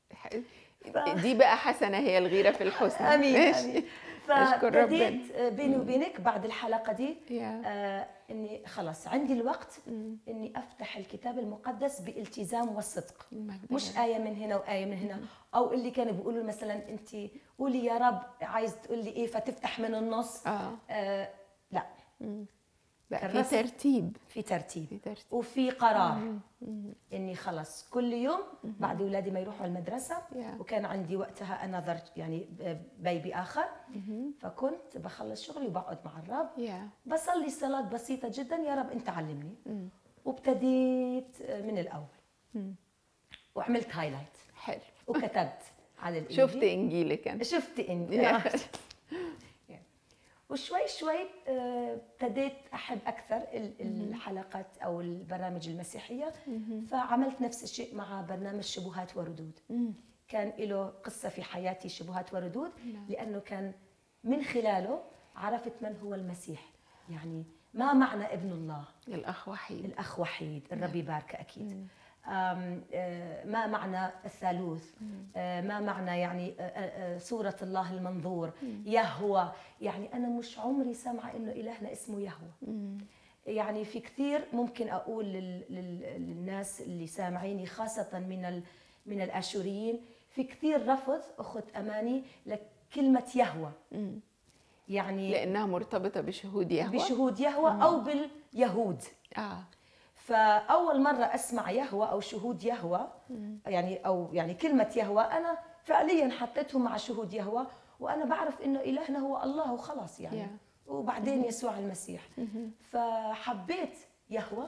دي بقى حسنه هي الغيره في الحسن امين ماشي. امين أشكر فبديت بيني وبينك بعد الحلقه دي يا. آه اني خلاص عندي الوقت اني افتح الكتاب المقدس بالتزام والصدق المجد مش لله. ايه من هنا وايه من هنا او اللي كانوا بيقولوا مثلا انت قولي يا رب عايز تقولي ايه فتفتح من النص اه آه لا بقى في كرست. ترتيب في ترتيب في ترتيب وفي قرار اني خلص كل يوم بعد اولادي ما يروحوا المدرسه Yeah. وكان عندي وقتها انا يعني بيبي اخر فكنت بخلص شغلي وبقعد مع الرب يا بصلي صلاه بسيطه جدا يا رب انت علمني وابتديت من الاول وعملت هايلايت حلو وكتبت على الانجيل شفت انجيلك انا شفت انت Yeah. وشوي شوي آه، ابتديت احب اكثر ال- الحلقات او البرامج المسيحيه فعملت نفس الشيء مع برنامج شبهات وردود كان له قصه في حياتي شبهات وردود لانه كان من خلاله عرفت من هو المسيح يعني ما معنى ابن الله الاخ وحيد الأخ وحيد الرب يبارك أكيد آم، آه، ما معنى الثالوث آه، ما معنى يعني آه، آه، آه، صورة الله المنظور يهوى يعني أنا مش عمري سامعة إنه إلهنا اسمه يهوى يعني في كثير ممكن أقول لل- لل- للناس اللي سامعيني خاصة من ال- من الآشوريين في كثير رفض أخت أماني لكلمة يهوى يعني لانها مرتبطه بشهود يهوه بشهود يهوى أو باليهود اه فاول مره اسمع يهوى او شهود يهوى يعني او يعني كلمه يهوى انا فعليا حطيتهم مع شهود يهوى وانا بعرف انه الهنا هو الله وخلاص يعني Yeah. وبعدين يسوع المسيح فحبيت يهوى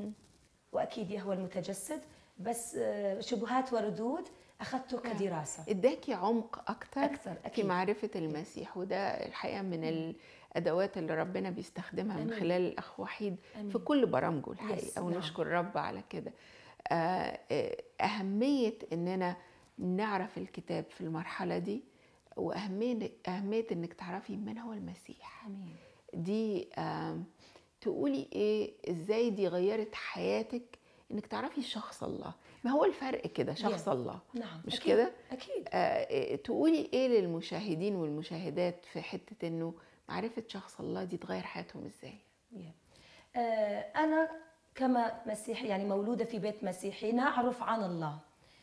واكيد يهوى المتجسد بس آه، شبهات وردود اخذته كدراسه اداكي عمق اكتر أكتر، في أكيد. معرفه المسيح وده الحقيقه من الادوات اللي ربنا بيستخدمها من آمين. خلال الاخ وحيد آمين. في كل برامجه الحقيقه نعم. ونشكر الرب على كده آه، آه، اهميه اننا نعرف الكتاب في المرحله دي واهميه اهميه انك تعرفي من هو المسيح امين دي آم، تقولي ايه ازاي دي غيرت حياتك انك تعرفي شخص الله ما هو الفرق كده شخص Yeah. الله نعم مش أكيد. كده اكيد آه، إيه، تقولي ايه للمشاهدين والمشاهدات في حته انه معرفه شخص الله دي تغير حياتهم ازاي آه، أنا كما مسيحي يعني مولودة في بيت مسيحي نعرف عن الله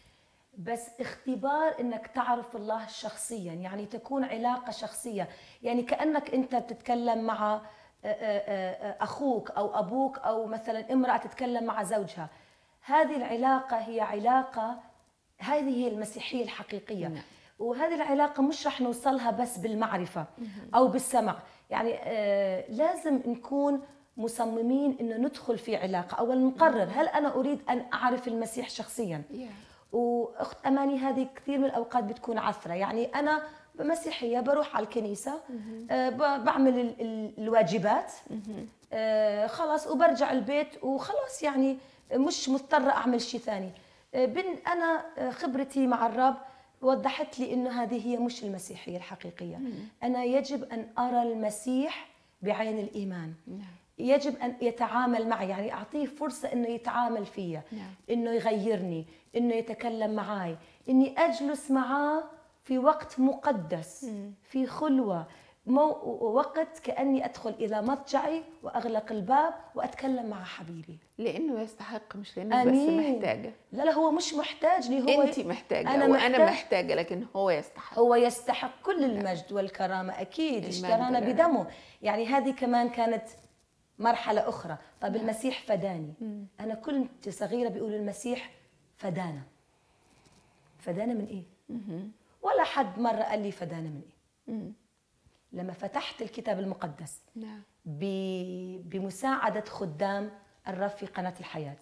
بس اختبار انك تعرف الله شخصيا يعني تكون علاقة شخصية يعني كأنك انت بتتكلم مع آه، آه، آه، اخوك او ابوك او مثلا امرأة تتكلم مع زوجها هذه العلاقة هي علاقة هذه هي المسيحية الحقيقية نعم. وهذه العلاقة مش رح نوصلها بس بالمعرفة أو بالسمع يعني آه لازم نكون مصممين انه ندخل في علاقه او نقرر هل انا اريد ان اعرف المسيح شخصيا واخت اماني هذه كثير من الاوقات بتكون عثره يعني انا مسيحيه بروح على الكنيسه آه، ب- بعمل ال- ال- الواجبات آه، خلاص وبرجع البيت وخلاص يعني مش مضطره اعمل شيء ثاني آه، بن انا آه، خبرتي مع الرب وضحت لي انه هذه هي مش المسيحيه الحقيقيه انا يجب ان ارى المسيح بعين الايمان نعم. يجب ان يتعامل معي يعني اعطيه فرصه انه يتعامل فيا نعم. انه يغيرني انه يتكلم معي اني اجلس معاه في وقت مقدس في خلوه مو وقت كاني ادخل الى مضجعي واغلق الباب واتكلم مع حبيبي لانه يستحق مش لانك بس امين محتاجه لا لا هو مش محتاجني هو انت محتاجه أنا وانا محتاج- محتاجه لكن هو يستحق هو يستحق كل المجد والكرامة أكيد المجد اشترانا لله. بدمه يعني هذه كمان كانت مرحلة أخرى طب المسيح فداني أنا كنت صغيرة بيقولوا المسيح فدانا فدانا من إيه؟ ولا حد مرة قال لي فدانا من إيه؟ مم. لما فتحت الكتاب المقدس نعم ب- بمساعدة خدام الرب في قناة الحياة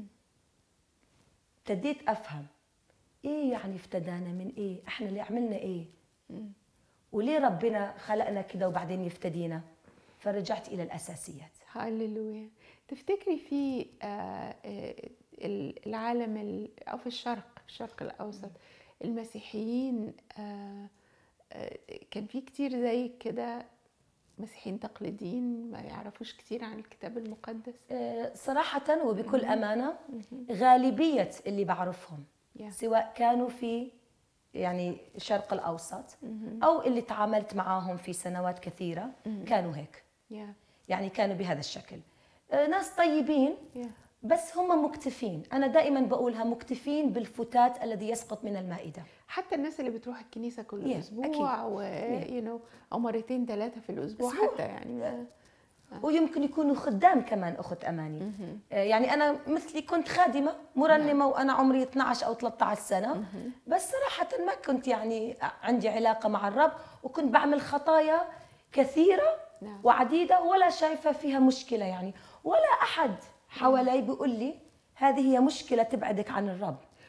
ابتديت أفهم إيه يعني افتدانا من إيه إحنا اللي عملنا إيه وليه ربنا خلقنا كده وبعدين يفتدينا فرجعت إلى الأساسيات هللويا تفتكري في آه، آه، العالم ال- او في الشرق الشرق الاوسط المسيحيين آه، آه، كان في كتير زي كده مسيحيين تقليديين ما يعرفوش كتير عن الكتاب المقدس آه، صراحة وبكل أمانة غالبية اللي بعرفهم Yeah. سواء كانوا في يعني الشرق الأوسط أو اللي تعاملت معاهم في سنوات كثيرة كانوا هيك يا يعني كانوا بهذا الشكل آه، ناس طيبين يا بس هم مكتفين أنا دائما بقولها مكتفين بالفتات الذي يسقط من المائدة حتى الناس اللي بتروح الكنيسه كل Yeah, اسبوع و Yeah. you know او مرتين ثلاثه في الاسبوع أسبوع. حتى يعني ما- ويمكن يكونوا خدام كمان أخت أماني آه، يعني أنا مثلي كنت خادمة مرنمة وأنا عمري 12 أو 13 سنة بس صراحة ما كنت يعني عندي علاقة مع الرب وكنت بعمل خطايا كثيرة نعم. وعديدة ولا شايفة فيها مشكلة يعني ولا أحد حوالي بيقول لي هذه هي مشكلة تبعدك عن الرب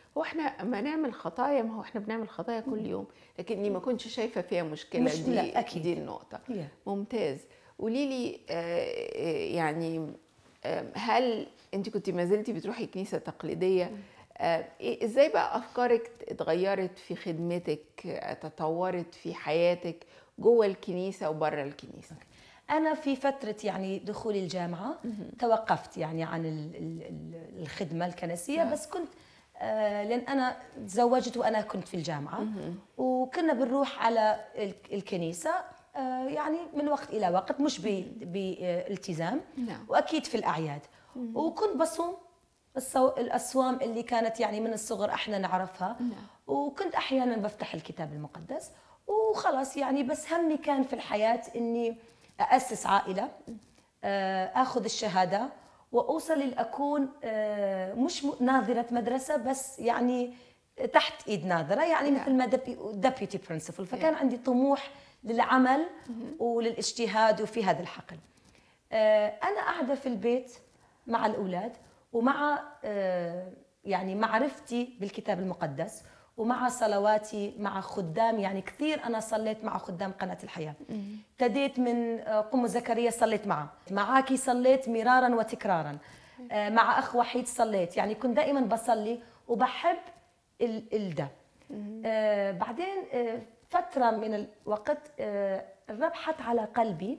هو احنا اما نعمل خطايا ما هو احنا بنعمل خطايا كل يوم لكني ما كنتش شايفه فيها مشكله مش- دي لا، أكيد. دي النقطه Yeah. ممتاز قولي لي آه، يعني آه، هل انت كنت ما زلتي بتروحي كنيسه تقليديه آه، إيه- ازاي بقى افكارك اتغيرت في خدمتك آه، تطورت في حياتك جوه الكنيسه وبره الكنيسه أنا في فترة يعني دخولي الجامعة توقفت يعني عن ال- ال- ال- الخدمة الكنسية نعم. بس كنت آه، لأن أنا تزوجت وأنا كنت في الجامعة وكنا بنروح على ال- الكنيسة آه، يعني من وقت إلى وقت مش ب- بالتزام نعم. وأكيد في الأعياد وكنت بصوم الصو- الأصوام اللي كانت يعني من الصغر احنا نعرفها نعم. وكنت احيانا بفتح الكتاب المقدس وخلاص يعني بس همي كان في الحياه اني اسس عائله آه، اخذ الشهاده واوصل لاكون آه، مش م- ناظره مدرسه بس يعني تحت ايد ناظره يعني مثل ما ديبيوتي برنسبل فكان عندي طموح للعمل وللاجتهاد وفي هذا الحقل آه، انا قاعده في البيت مع الاولاد ومع آه، يعني معرفتي بالكتاب المقدس ومع صلواتي مع خدام يعني كثير انا صليت مع خدام قناه الحياه ابتديت من آه، قم زكريا صليت معه معاكي صليت مرارا وتكرارا آه، مع اخ وحيد صليت يعني كنت دائما بصلي وبحب ال- الده آه، بعدين آه، فتره من الوقت آه، الرب حط على قلبي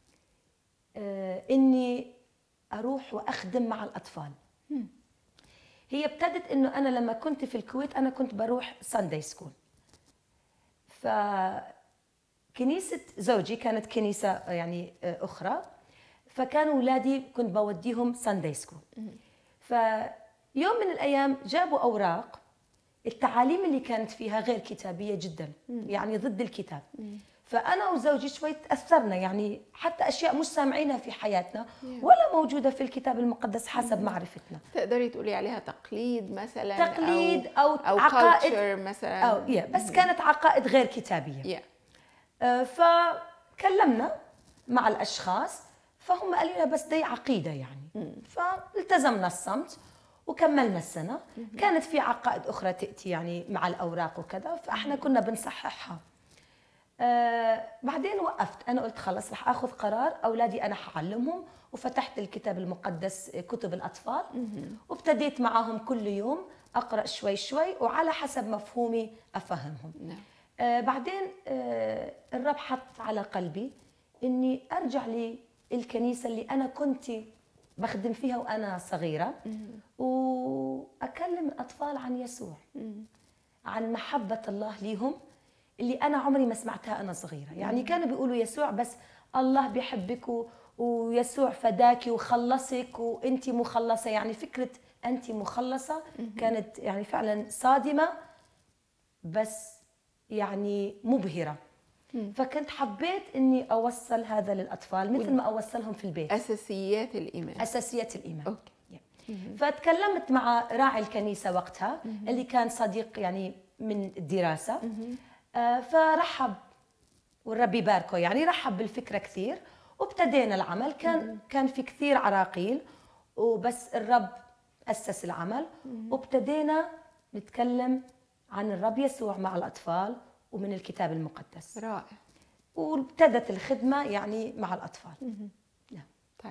آه، اني اروح واخدم مع الاطفال هي ابتدت انه انا لما كنت في الكويت انا كنت بروح ساندي سكول ف كنيسة زوجي كانت كنيسة يعني آه، أخرى فكانوا أولادي كنت بوديهم ساندي سكول فيوم من الأيام جابوا أوراق التعاليم اللي كانت فيها غير كتابية جدا يعني ضد الكتاب فأنا وزوجي شوي تأثرنا يعني حتى أشياء مش سامعينها في حياتنا ولا موجودة في الكتاب المقدس حسب معرفتنا تقدري تقولي عليها تقليد مثلا تقليد او أو او عقائد culture مثلا أو يا بس كانت عقائد غير كتابية yeah. آه، فكلمنا مع الاشخاص فهم قالوا لنا بس دي عقيده يعني فالتزمنا الصمت وكملنا السنه كانت في عقائد اخرى تاتي يعني مع الاوراق وكذا فاحنا كنا بنصححها آه بعدين وقفت انا قلت خلص رح اخذ قرار اولادي انا حعلمهم وفتحت الكتاب المقدس آه، كتب الاطفال وابتديت معاهم كل يوم اقرا شوي شوي وعلى حسب مفهومي افهمهم نعم. آه بعدين آه الرب حط على قلبي اني ارجع للكنيسه اللي انا كنت بخدم فيها وانا صغيره واكلم الاطفال عن يسوع عن محبه الله ليهم اللي انا عمري ما سمعتها انا صغيره يعني كانوا بيقولوا يسوع بس الله بيحبك و- ويسوع فداكي وخلصك وانت مخلصه يعني فكره انت مخلصه كانت يعني فعلا صادمه بس يعني مبهرة فكنت حبيت اني اوصل هذا للاطفال مثل ما اوصلهم في البيت اساسيات الايمان اساسيات الايمان اوكي فتكلمت مع راعي الكنيسة وقتها اللي كان صديق يعني من الدراسة آه، فرحب والرب يباركه يعني رحب بالفكرة كثير وابتدينا العمل كان كان في كثير عراقيل وبس الرب أسس العمل وابتدينا نتكلم عن الرب يسوع مع الأطفال ومن الكتاب المقدس رائع وابتدت الخدمة يعني مع الأطفال نعم. طيب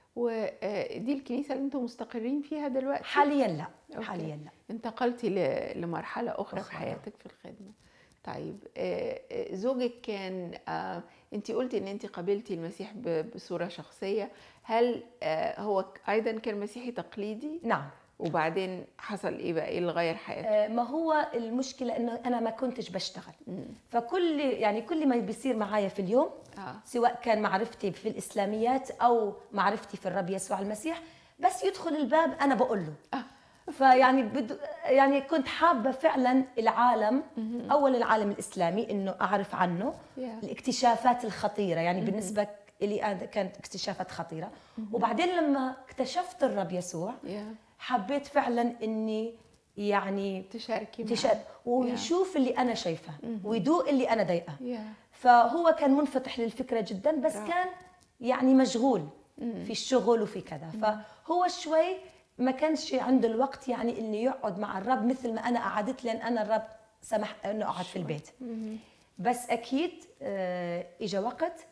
ودي الكنيسه اللي انتم مستقرين فيها دلوقتي حاليا لا أوكي. حاليا لا انتقلتي ل- لمرحله اخرى في أخرى. حياتك في الخدمه طيب آه، آه، زوجك كان انت قلتي ان انت قابلتي المسيح ب- بصوره شخصيه هل آه، هو ك- ايضا كان مسيحي تقليدي نعم وبعدين حصل ايه بقى ايه اللي غير حياته آه، ما هو المشكلة انه انا ما كنتش بشتغل فكل يعني كل ما بيصير معايا في اليوم آه. سواء كان معرفتي في الاسلاميات او معرفتي في الرب يسوع المسيح بس يدخل الباب انا بقول له آه. فيعني بد... يعني كنت حابه فعلا العالم اول العالم الاسلامي انه اعرف عنه Yeah. الاكتشافات الخطيره يعني بالنسبه لي انا كانت اكتشافات خطيره وبعدين لما اكتشفت الرب يسوع يا حبيت فعلا اني يعني تشاركي معه. تشهد ويشوف اللي انا شايفاه ويدوق اللي انا ضايقاه يا فهو كان منفتح للفكره جدا بس رائع. كان يعني مشغول في الشغل وفي كذا فهو شوي ما كانش عنده الوقت يعني انه يقعد مع الرب مثل ما انا قعدت لان انا الرب سمح انه اقعد في البيت بس اكيد آه، اجى وقت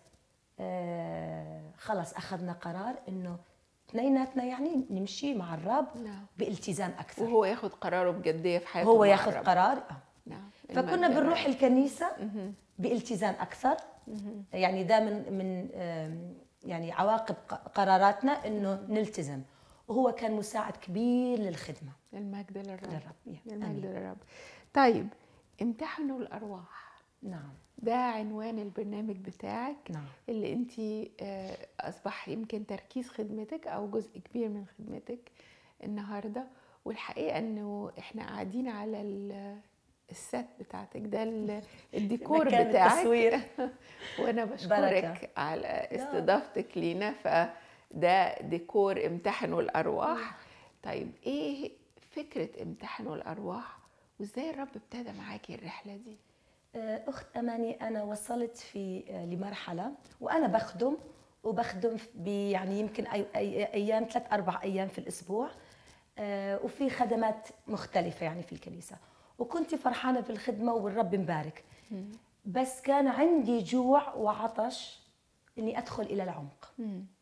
آه، خلص اخذنا قرار انه اثنيناتنا يعني نمشي مع الرب نعم. بالتزام اكثر وهو ياخد قراره بجديه في حياته هو مع ياخذ الرب. قرار آه. نعم فكنا المجد بنروح للرب. الكنيسه بالتزام اكثر يعني ده من من آم، يعني عواقب ق- قراراتنا انه نلتزم وهو كان مساعد كبير للخدمه المجد للرب للرب يا. المجد آمين. للرب طيب امتحنوا الارواح نعم ده عنوان البرنامج بتاعك نعم اللي انت اصبح يمكن تركيز خدمتك او جزء كبير من خدمتك النهارده والحقيقه انه احنا قاعدين على ال- السات بتاعتك ده ال- الديكور مكان بتاعك التصوير. وانا بركة. بشكرك على استضافتك لينا فده ديكور امتحنوا الارواح طيب ايه فكره امتحنوا الارواح وازاي الرب ابتدى معاكي الرحله دي آه، اخت اماني انا وصلت في آه، لمرحله وانا بخدم وبخدم ب- يعني يمكن أي أي ايام ثلاث اربع ايام في الاسبوع آه، وفي خدمات مختلفه يعني في الكنيسه وكنت فرحانه في الخدمه والرب مبارك بس كان عندي جوع وعطش اني ادخل الى العمق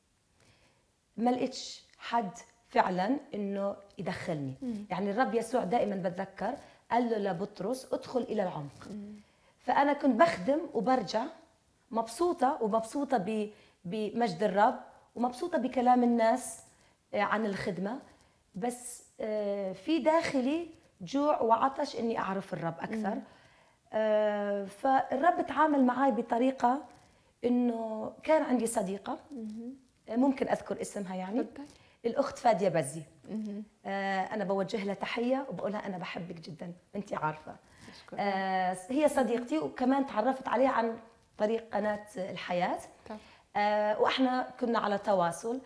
ما لقيتش حد فعلا انه يدخلني يعني الرب يسوع دائما بتذكر قال له لبطرس ادخل الى العمق فانا كنت بخدم وبرجع مبسوطه ومبسوطه ب- بمجد الرب ومبسوطه بكلام الناس آه، عن الخدمه بس آه، في داخلي جوع وعطش اني اعرف الرب اكثر آه، فالرب تعامل معي بطريقه انه كان عندي صديقه آه، ممكن اذكر اسمها يعني اتفضل. الاخت فاديه بزي آه، انا بوجه لها تحيه وبقول لها انا بحبك جدا انت عارفه أشكرك. آه، هي صديقتي وكمان تعرفت عليها عن طريق قناه الحياه طب. آه، واحنا كنا على تواصل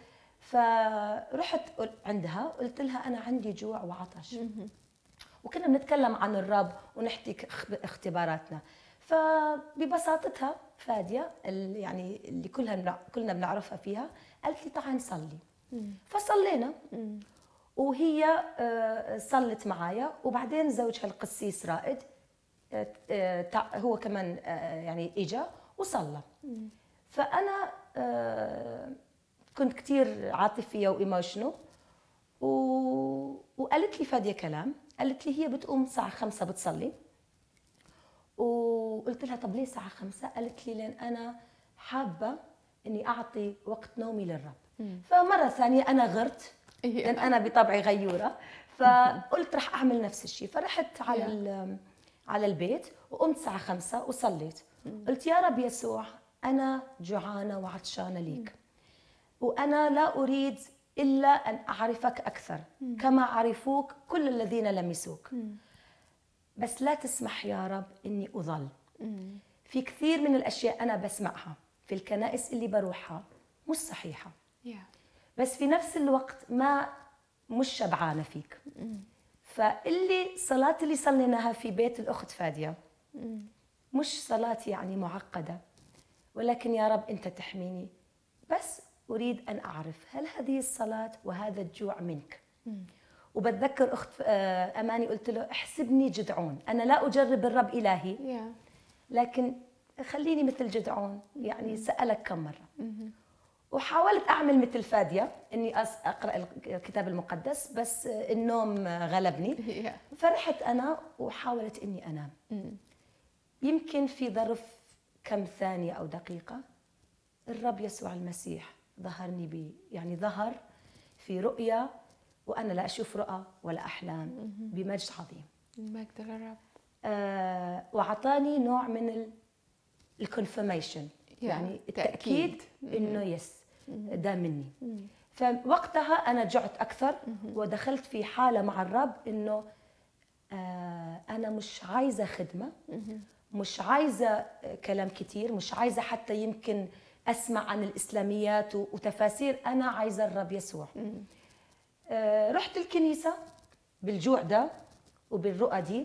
فرحت قل- عندها قلت لها انا عندي جوع وعطش وكنا بنتكلم عن الرب ونحكي اخ- اختباراتنا فببساطتها فاديه ال- يعني اللي كلها بنع- كلنا بنعرفها فيها قالت لي تعال نصلي فصلينا وهي آه، صلت معايا وبعدين زوجها القسيس رائد آه، آه، تع- هو كمان آه، يعني اجا وصلى فانا آه، كنت كثير عاطفيه وايموشنال و... وقالت لي فاديه كلام قالت لي هي بتقوم الساعه خمسة بتصلي وقلت لها طب ليه الساعه خمسة قالت لي لان انا حابه اني اعطي وقت نومي للرب فمره ثانيه انا غرت إيه. لان انا بطبعي غيوره فقلت رح اعمل نفس الشيء فرحت على يا. ال- على البيت وقمت الساعه خمسة وصليت قلت يا رب يسوع انا جوعانه وعطشانه ليك وانا لا اريد الا ان اعرفك اكثر كما عرفوك كل الذين لمسوك بس لا تسمح يا رب اني اضل في كثير من الاشياء انا بسمعها في الكنائس اللي بروحها مش صحيحه يا بس في نفس الوقت ما مش شبعانه فيك فاللي صلاة اللي صليناها في بيت الأخت فادية مش صلاة يعني معقدة ولكن يا رب أنت تحميني بس أريد أن أعرف هل هذه الصلاة وهذا الجوع منك وبتذكر أخت آه، أماني قلت له احسبني جدعون أنا لا أجرب الرب إلهي يا لكن خليني مثل جدعون يعني سألك كم مرة وحاولت أعمل مثل فادية إني أس- أقرأ الكتاب المقدس بس النوم غلبني يا فرحت أنا وحاولت إني أنام يمكن في ظرف كم ثانية أو دقيقة الرب يسوع المسيح ظهرني بي يعني ظهر في رؤيا وأنا لا أشوف رؤى ولا أحلام بمجد عظيم المجد للرب آه، واعطاني نوع من الكونفirmation يا، يعني تأكيد. التاكيد انه يس ده مني فوقتها انا جعت اكثر ودخلت في حاله مع الرب انه آه، انا مش عايزه خدمه مش عايزه كلام كتير مش عايزه حتى يمكن اسمع عن الاسلاميات و- وتفاسير انا عايزه الرب يسوع آه، رحت الكنيسه بالجوع ده وبالرؤى دي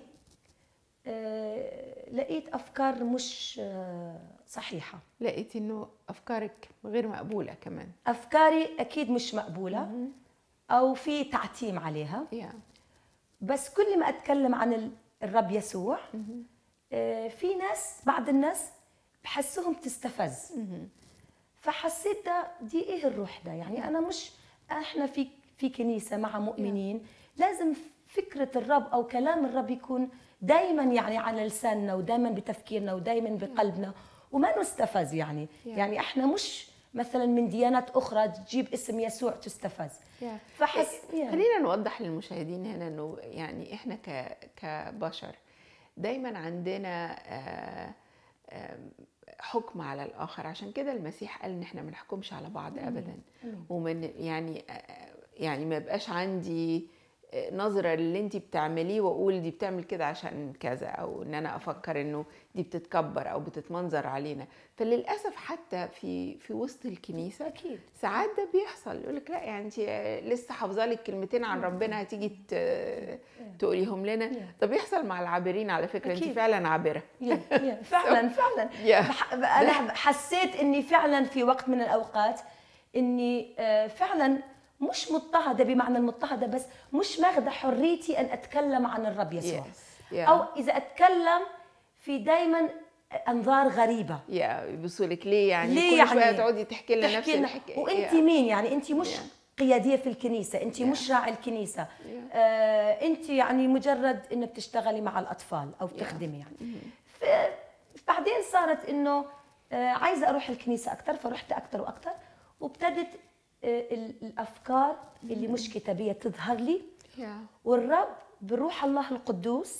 آه، لقيت افكار مش آه، صحيحه لقيتي انه افكارك غير مقبوله كمان افكاري اكيد مش مقبوله او في تعتيم عليها yeah. بس كل ما اتكلم عن ال- الرب يسوع آه، في ناس بعض الناس بحسهم تستفز فحسيت ده دي ايه الروح ده يعني انا مش احنا في في كنيسه مع مؤمنين لازم فكره الرب او كلام الرب يكون دائما يعني على لساننا ودائما بتفكيرنا ودائما بقلبنا وما نستفز يعني Yeah. يعني احنا مش مثلا من ديانات اخرى تجيب اسم يسوع تستفز فحس يعني. خلينا نوضح للمشاهدين هنا انه يعني احنا ك كبشر دايما عندنا آه، آه، حكم على الاخر عشان كده المسيح قال ان احنا ما نحكمش على بعض ابدا ومن يعني آه، يعني ما يبقاش عندي آه، نظرة للي انت بتعمليه واقول دي بتعمل كده عشان كذا او ان انا افكر انه دي بتتكبر او بتتمنظر علينا فللاسف حتى في في وسط الكنيسه اكيد ساعات ده بيحصل يقول لك لا يعني انت لسه حافظه لك كلمتين عن ربنا هتيجي ت- تقوليهم لنا ده بيحصل مع العابرين على فكره انت أكيد. فعلا عابره يا- يا، فعلا فعلا يا. بح- انا حسيت اني فعلا في وقت من الاوقات اني آه، فعلا مش مضطهده بمعنى المضطهده بس مش ماخذه حريتي ان اتكلم عن الرب يسوع Yes. Yeah. او اذا اتكلم في دايما انظار غريبه يا يبصوا لك ليه يعني ليه كل يعني؟ شويه تقعدي تحكي لنا نفس تحكي لنا الحكايه وانت يا. مين يعني انت مش Yeah. قياديه في الكنيسه انت مش راعي الكنيسه آه انت يعني مجرد انه بتشتغلي مع الاطفال او بتخدمي يعني ف- بعدين صارت انه آه عايزه اروح الكنيسه اكثر فرحت اكثر واكثر وابتدت آه ال- الافكار اللي مش كتابيه تظهر لي يا. والرب بروح الله القدوس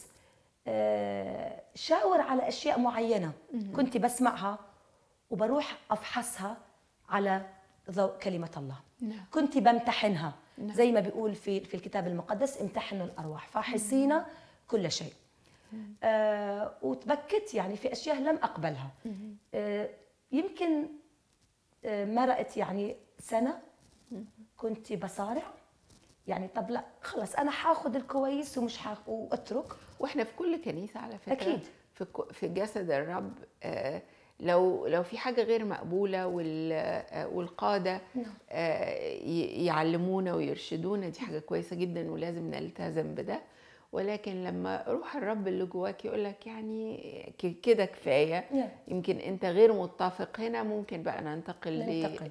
آه، شاور على اشياء معينه كنت بسمعها وبروح افحصها على ضوء كلمه الله نعم. كنت بمتحنها زي ما بيقول في في الكتاب المقدس امتحنوا الارواح فاحصين كل شيء آه وتبكت يعني في اشياء لم اقبلها آه يمكن آه مرقت يعني سنه كنت بصارع يعني طب لا خلص انا حاخذ الكويس ومش حاخ... واترك واحنا في كل كنيسه على فكره أكيد. في ك- في جسد الرب آه، لو لو في حاجه غير مقبوله وال- آه، والقاده نعم. آه، ي- يعلمونا ويرشدونا دي حاجه كويسه جدا ولازم نلتزم بده ولكن لما روح الرب اللي جواك يقول لك يعني ك- كده كفايه نعم. يمكن انت غير متفق هنا ممكن بقى ننتقل ننتقل.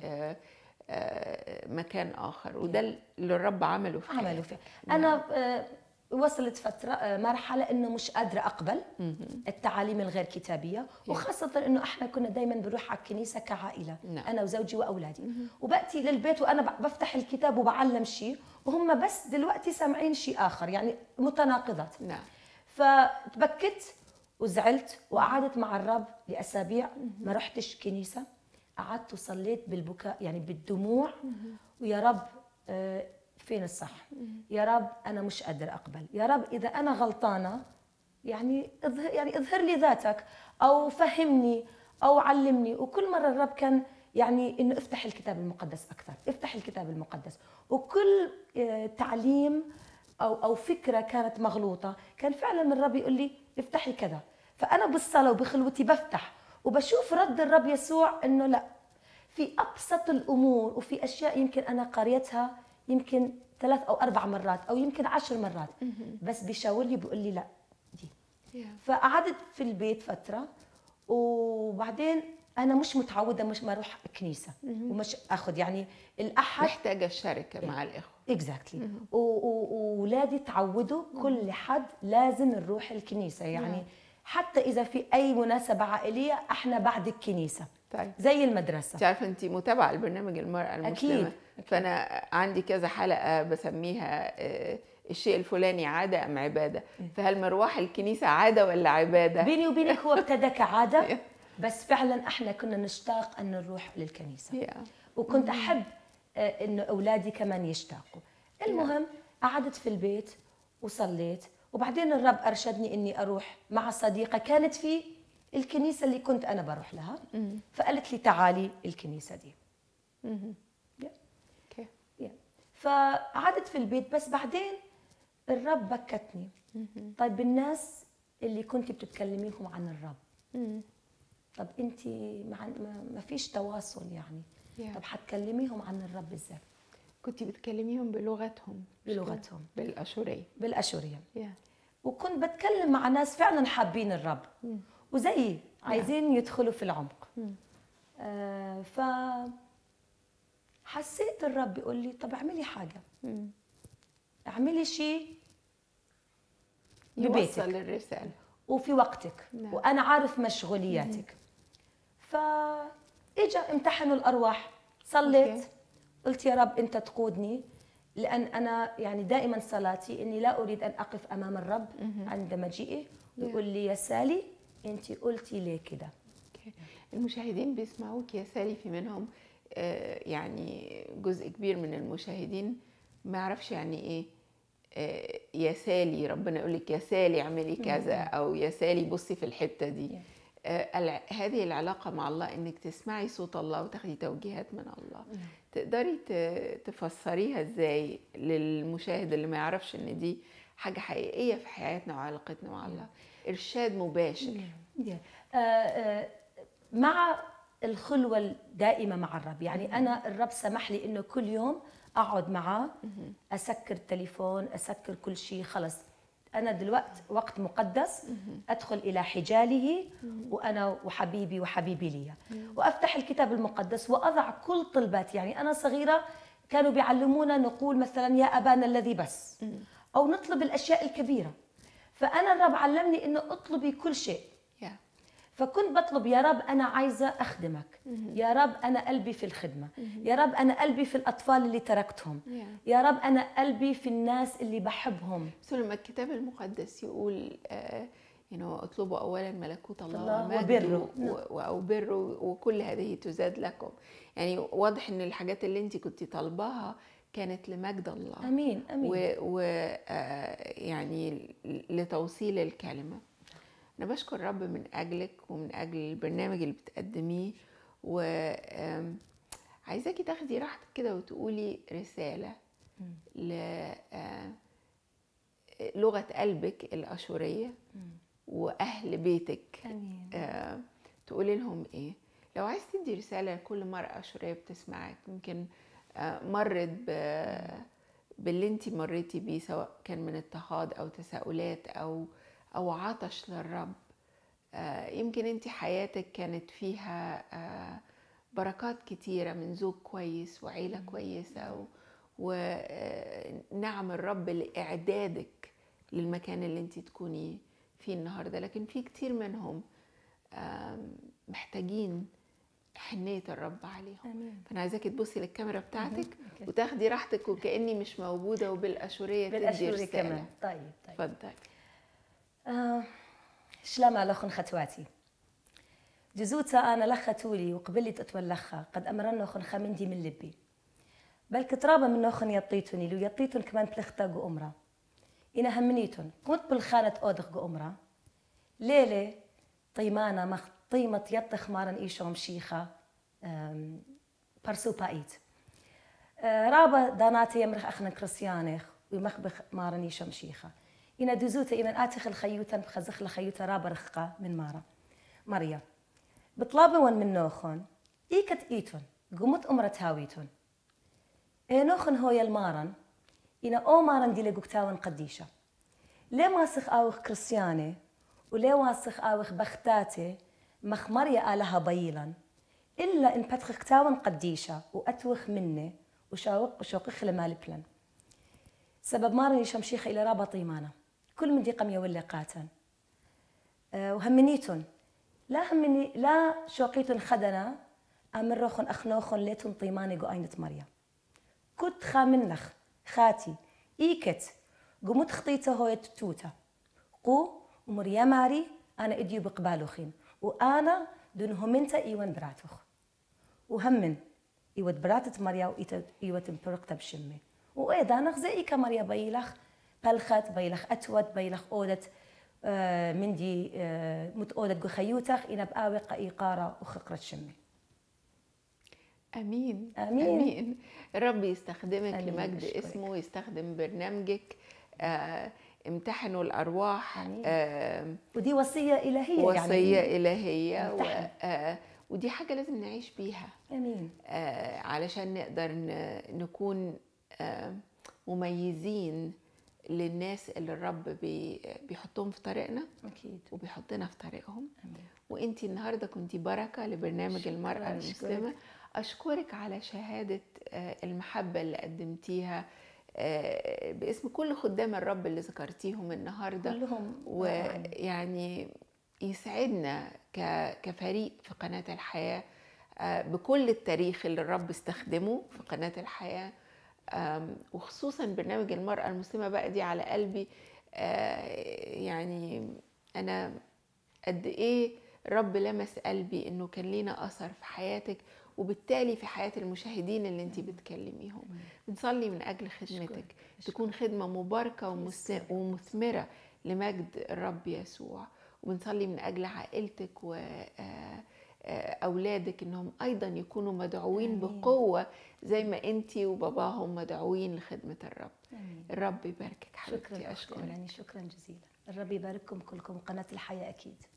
لمكان اخر وده اللي الرب عمله في عملوا حياتك. فيه انا آه، وصلت فتره آه، مرحله انه مش قادره اقبل التعاليم الغير كتابيه وخاصه انه احنا كنا دائما بنروح على الكنيسه كعائله نعم. انا وزوجي واولادي وباتي للبيت وانا ب- بفتح الكتاب وبعلم شيء وهم بس دلوقتي سامعين شيء اخر يعني متناقضات نعم فتبكت وزعلت وقعدت مع الرب لاسابيع ما رحتش كنيسه قعدت وصليت بالبكاء يعني بالدموع ويا رب آه، فين الصح يا رب انا مش قادر اقبل يا رب اذا انا غلطانه يعني اظهر يعني اظهر لي ذاتك او فهمني او علمني وكل مره الرب كان يعني انه افتح الكتاب المقدس اكثر افتح الكتاب المقدس وكل آه، تعليم او او فكره كانت مغلوطه كان فعلا الرب يقول لي افتحي كذا فانا بالصلاه وبخلوتي بفتح وبشوف رد الرب يسوع انه لا في ابسط الامور وفي اشياء يمكن انا قريتها يمكن ثلاث او اربع مرات او يمكن عشر مرات بس بيشاور لي بيقول لي لا دي فقعدت في البيت فتره وبعدين انا مش متعوده مش ما اروح كنيسه ومش اخذ يعني الاحد محتاجه الشركه مع الاخوه اكزاكتلي واولادي تعودوا كل حد لازم نروح الكنيسه يعني حتى اذا في اي مناسبه عائليه احنا بعد الكنيسه طيب زي المدرسه انت عارفه انت متابعه البرنامج المراه المسلمه أكيد. فانا عندي كذا حلقه بسميها آه، الشيء الفلاني عاده ام عباده فهل مروح الكنيسه عاده ولا عباده بيني وبينك هو ابتدى كعاده بس فعلا احنا كنا نشتاق ان نروح للكنيسه يا. وكنت احب آه، انه اولادي كمان يشتاقوا المهم قعدت في البيت وصليت وبعدين الرب ارشدني اني اروح مع صديقه كانت في الكنيسه اللي كنت انا بروح لها فقالت لي تعالي الكنيسه دي يا. اوكي يا. فقعدت في البيت بس بعدين الرب بكتني طيب الناس اللي كنت بتتكلميهم عن الرب طب انت ما, ما- ما فيش تواصل يعني Yeah. طب حتكلميهم عن الرب ازاي كنت بتكلميهم بلغتهم مش كده؟ بلغتهم بالاشوريه بالاشوريه يا وكنت بتكلم مع ناس فعلا حابين الرب مم. وزيي عايزين يدخلوا في العمق مم. آه ف حسيت الرب بيقول لي طب اعملي حاجه مم. اعملي شيء يوصل ببيتك الرساله وفي وقتك نعم. وانا عارف مشغولياتك فاجا امتحنوا الارواح صليت أوكي. قلت يا رب انت تقودني لان انا يعني دائما صلاتي اني لا اريد ان اقف امام الرب عند مجيئه ويقول لي يا سالي انت قلتي ليه كده أوكي. المشاهدين بيسمعوك يا سالي في منهم آه، يعني جزء كبير من المشاهدين ما يعرفش يعني ايه آه، يا سالي ربنا يقول لك يا سالي اعملي كذا او يا سالي بصي في الحته دي آه، الع- هذه العلاقه مع الله انك تسمعي صوت الله وتاخدي توجيهات من الله تقدري ت- تفسريها ازاي للمشاهد اللي ما يعرفش ان دي حاجه حقيقيه في حياتنا وعلاقتنا مع الله ارشاد مباشر آه، آه، مع الخلوة الدائمة مع الرب يعني أنا الرب سمح لي إنه كل يوم أقعد معاه أسكر التليفون أسكر كل شيء خلص أنا دلوقت وقت مقدس أدخل إلى حجاله وأنا وحبيبي وحبيبي لي وأفتح الكتاب المقدس وأضع كل طلباتي يعني أنا صغيرة كانوا بيعلمونا نقول مثلا يا أبانا الذي بس أو نطلب الأشياء الكبيرة فأنا الرب علمني إنه اطلبي كل شيء يا فكنت بطلب يا رب أنا عايزة أخدمك يا رب أنا قلبي في الخدمة يا رب أنا قلبي في الأطفال اللي تركتهم Yeah. يا رب أنا قلبي في الناس اللي بحبهم بس لما الكتاب المقدس يقول آه you know, اطلبوا اولا ملكوت الله, الله ومجده وبره. و- او بره وكل هذه تزاد لكم يعني واضح ان الحاجات اللي انت كنت طالباها كانت لمجد الله أمين أمين و, و آه، يعني لتوصيل الكلمة أنا بشكر رب من أجلك ومن أجل البرنامج اللي بتقدميه و آم، عايزاكي تاخدي راحتك كده وتقولي رسالة ل آه، لغة قلبك الأشورية وأهل بيتك أمين آه، تقولي لهم ايه لو عايز تدي رساله لكل مرأة أشورية بتسمعك يمكن آه، مرت ب... باللي انت مريتي بيه سواء كان من اضطهاد او تساؤلات او او عطش للرب آه، يمكن انت حياتك كانت فيها آه، بركات كتيرة من زوج كويس وعيلة كويسة ونعم الرب لإعدادك للمكان اللي انت تكوني فيه النهاردة لكن في كتير منهم آم، محتاجين حنية الرب عليهم آمين. فأنا عايزاكي تبصي للكاميرا بتاعتك أوكي. وتاخدي راحتك وكأني مش موجودة وبالأشورية تدي بالأشوري رسالة كمان طيب طيب اتفضلي آه، شلما لخن ختواتي جزوتا أنا لختولي وقبلت أتولخها قد أمرنا خن خمندي من لبي بل كترابة من نوخن يطيتني لو يطيتن كمان بلختا جو أمرا إنا همنيتن كنت بالخانة أودخ جو أمرا ليلة طيمانة مخ طيمة يطخ مارن إيشوم شيخة آم، برسو بايت آه، رابا داناتي يمرخ أخنا كريستيانخ ويمخبخ مارني شمشيخة إنا دوزوتا إيمن آتخ الخيوتا بخزخ الخيوتا رابا رخقة من مارا ماريا بطلابون من نوخون إيكت إيتون قمت أمرت هاويتون إيه نوخن هو المارن إنا أو مارن دي لقوكتاون قديشة ليه ماسخ آوخ كريستياني وليه واسخ آوخ بختاتي مخ مريا آلها بيلا إلا إن بتخ كتاون قديشة وأتوخ مني وشاوق وشوقخ لمال بلن سبب مارني شمشيخة إلى رابا طيمانة كل من دي قمية ولا قاتن أه وهمنيتن لا همني لا شوقيتن خدنا أمرخن أخنوخن ليتن طيماني قو أينت مريم كنت خامنخ خاتي إيكت قمت خطيته هو توتا قو ومريا ماري أنا إديو بقبالوخين وأنا دونهم انت إيوان براتوخ وهمن إيوت براتت مريا وإيوت برقتا بشمي وإيدا نخزي إيكا مريا بيلخ بلخت بيلخ أتوت بيلخ أودت آه، مندي آه، مت أودت جو خيوتخ إنا بآوقة إيقارة وخقرة شمي امين آمين. امين الرب يستخدمك آمين. لمجد أشكرك. اسمه ويستخدم برنامجك آه امتحنوا الارواح آمين. آه ودي وصية إلهية وصيه يعني الهيه و امتحن. آه ودي حاجه لازم نعيش بيها أمين آه علشان نقدر ن- نكون آه، مميزين للناس اللي الرب بي- بيحطهم في طريقنا اكيد وبيحطنا في طريقهم امين وانت النهارده كنت بركه لبرنامج شكراً، المراه المسلمه أشكرك. اشكرك على شهاده آه، المحبه اللي قدمتيها آه، باسم كل خدام الرب اللي ذكرتيهم النهارده كلهم رائعين. ويعني يسعدنا ك- كفريق في قناه الحياه آه، بكل التاريخ اللي الرب استخدمه في قناه الحياه آم، وخصوصا برنامج المراه المسلمه بقى دي على قلبي آه، يعني انا قد ايه الرب لمس قلبي انه كان لينا اثر في حياتك وبالتالي في حياه المشاهدين اللي انت بتكلميهم بنصلي من اجل خدمتك تكون خدمه مباركه ومس- ومثمره لمجد الرب يسوع وبنصلي من اجل عائلتك واولادك انهم ايضا يكونوا مدعوين آمين. بقوه زي ما انت وباباهم مدعوين لخدمه الرب امين الرب يباركك شكرا حبيبتي أختي اشكرك أماني شكرا جزيلا الرب يبارككم كلكم قناة الحياة أكيد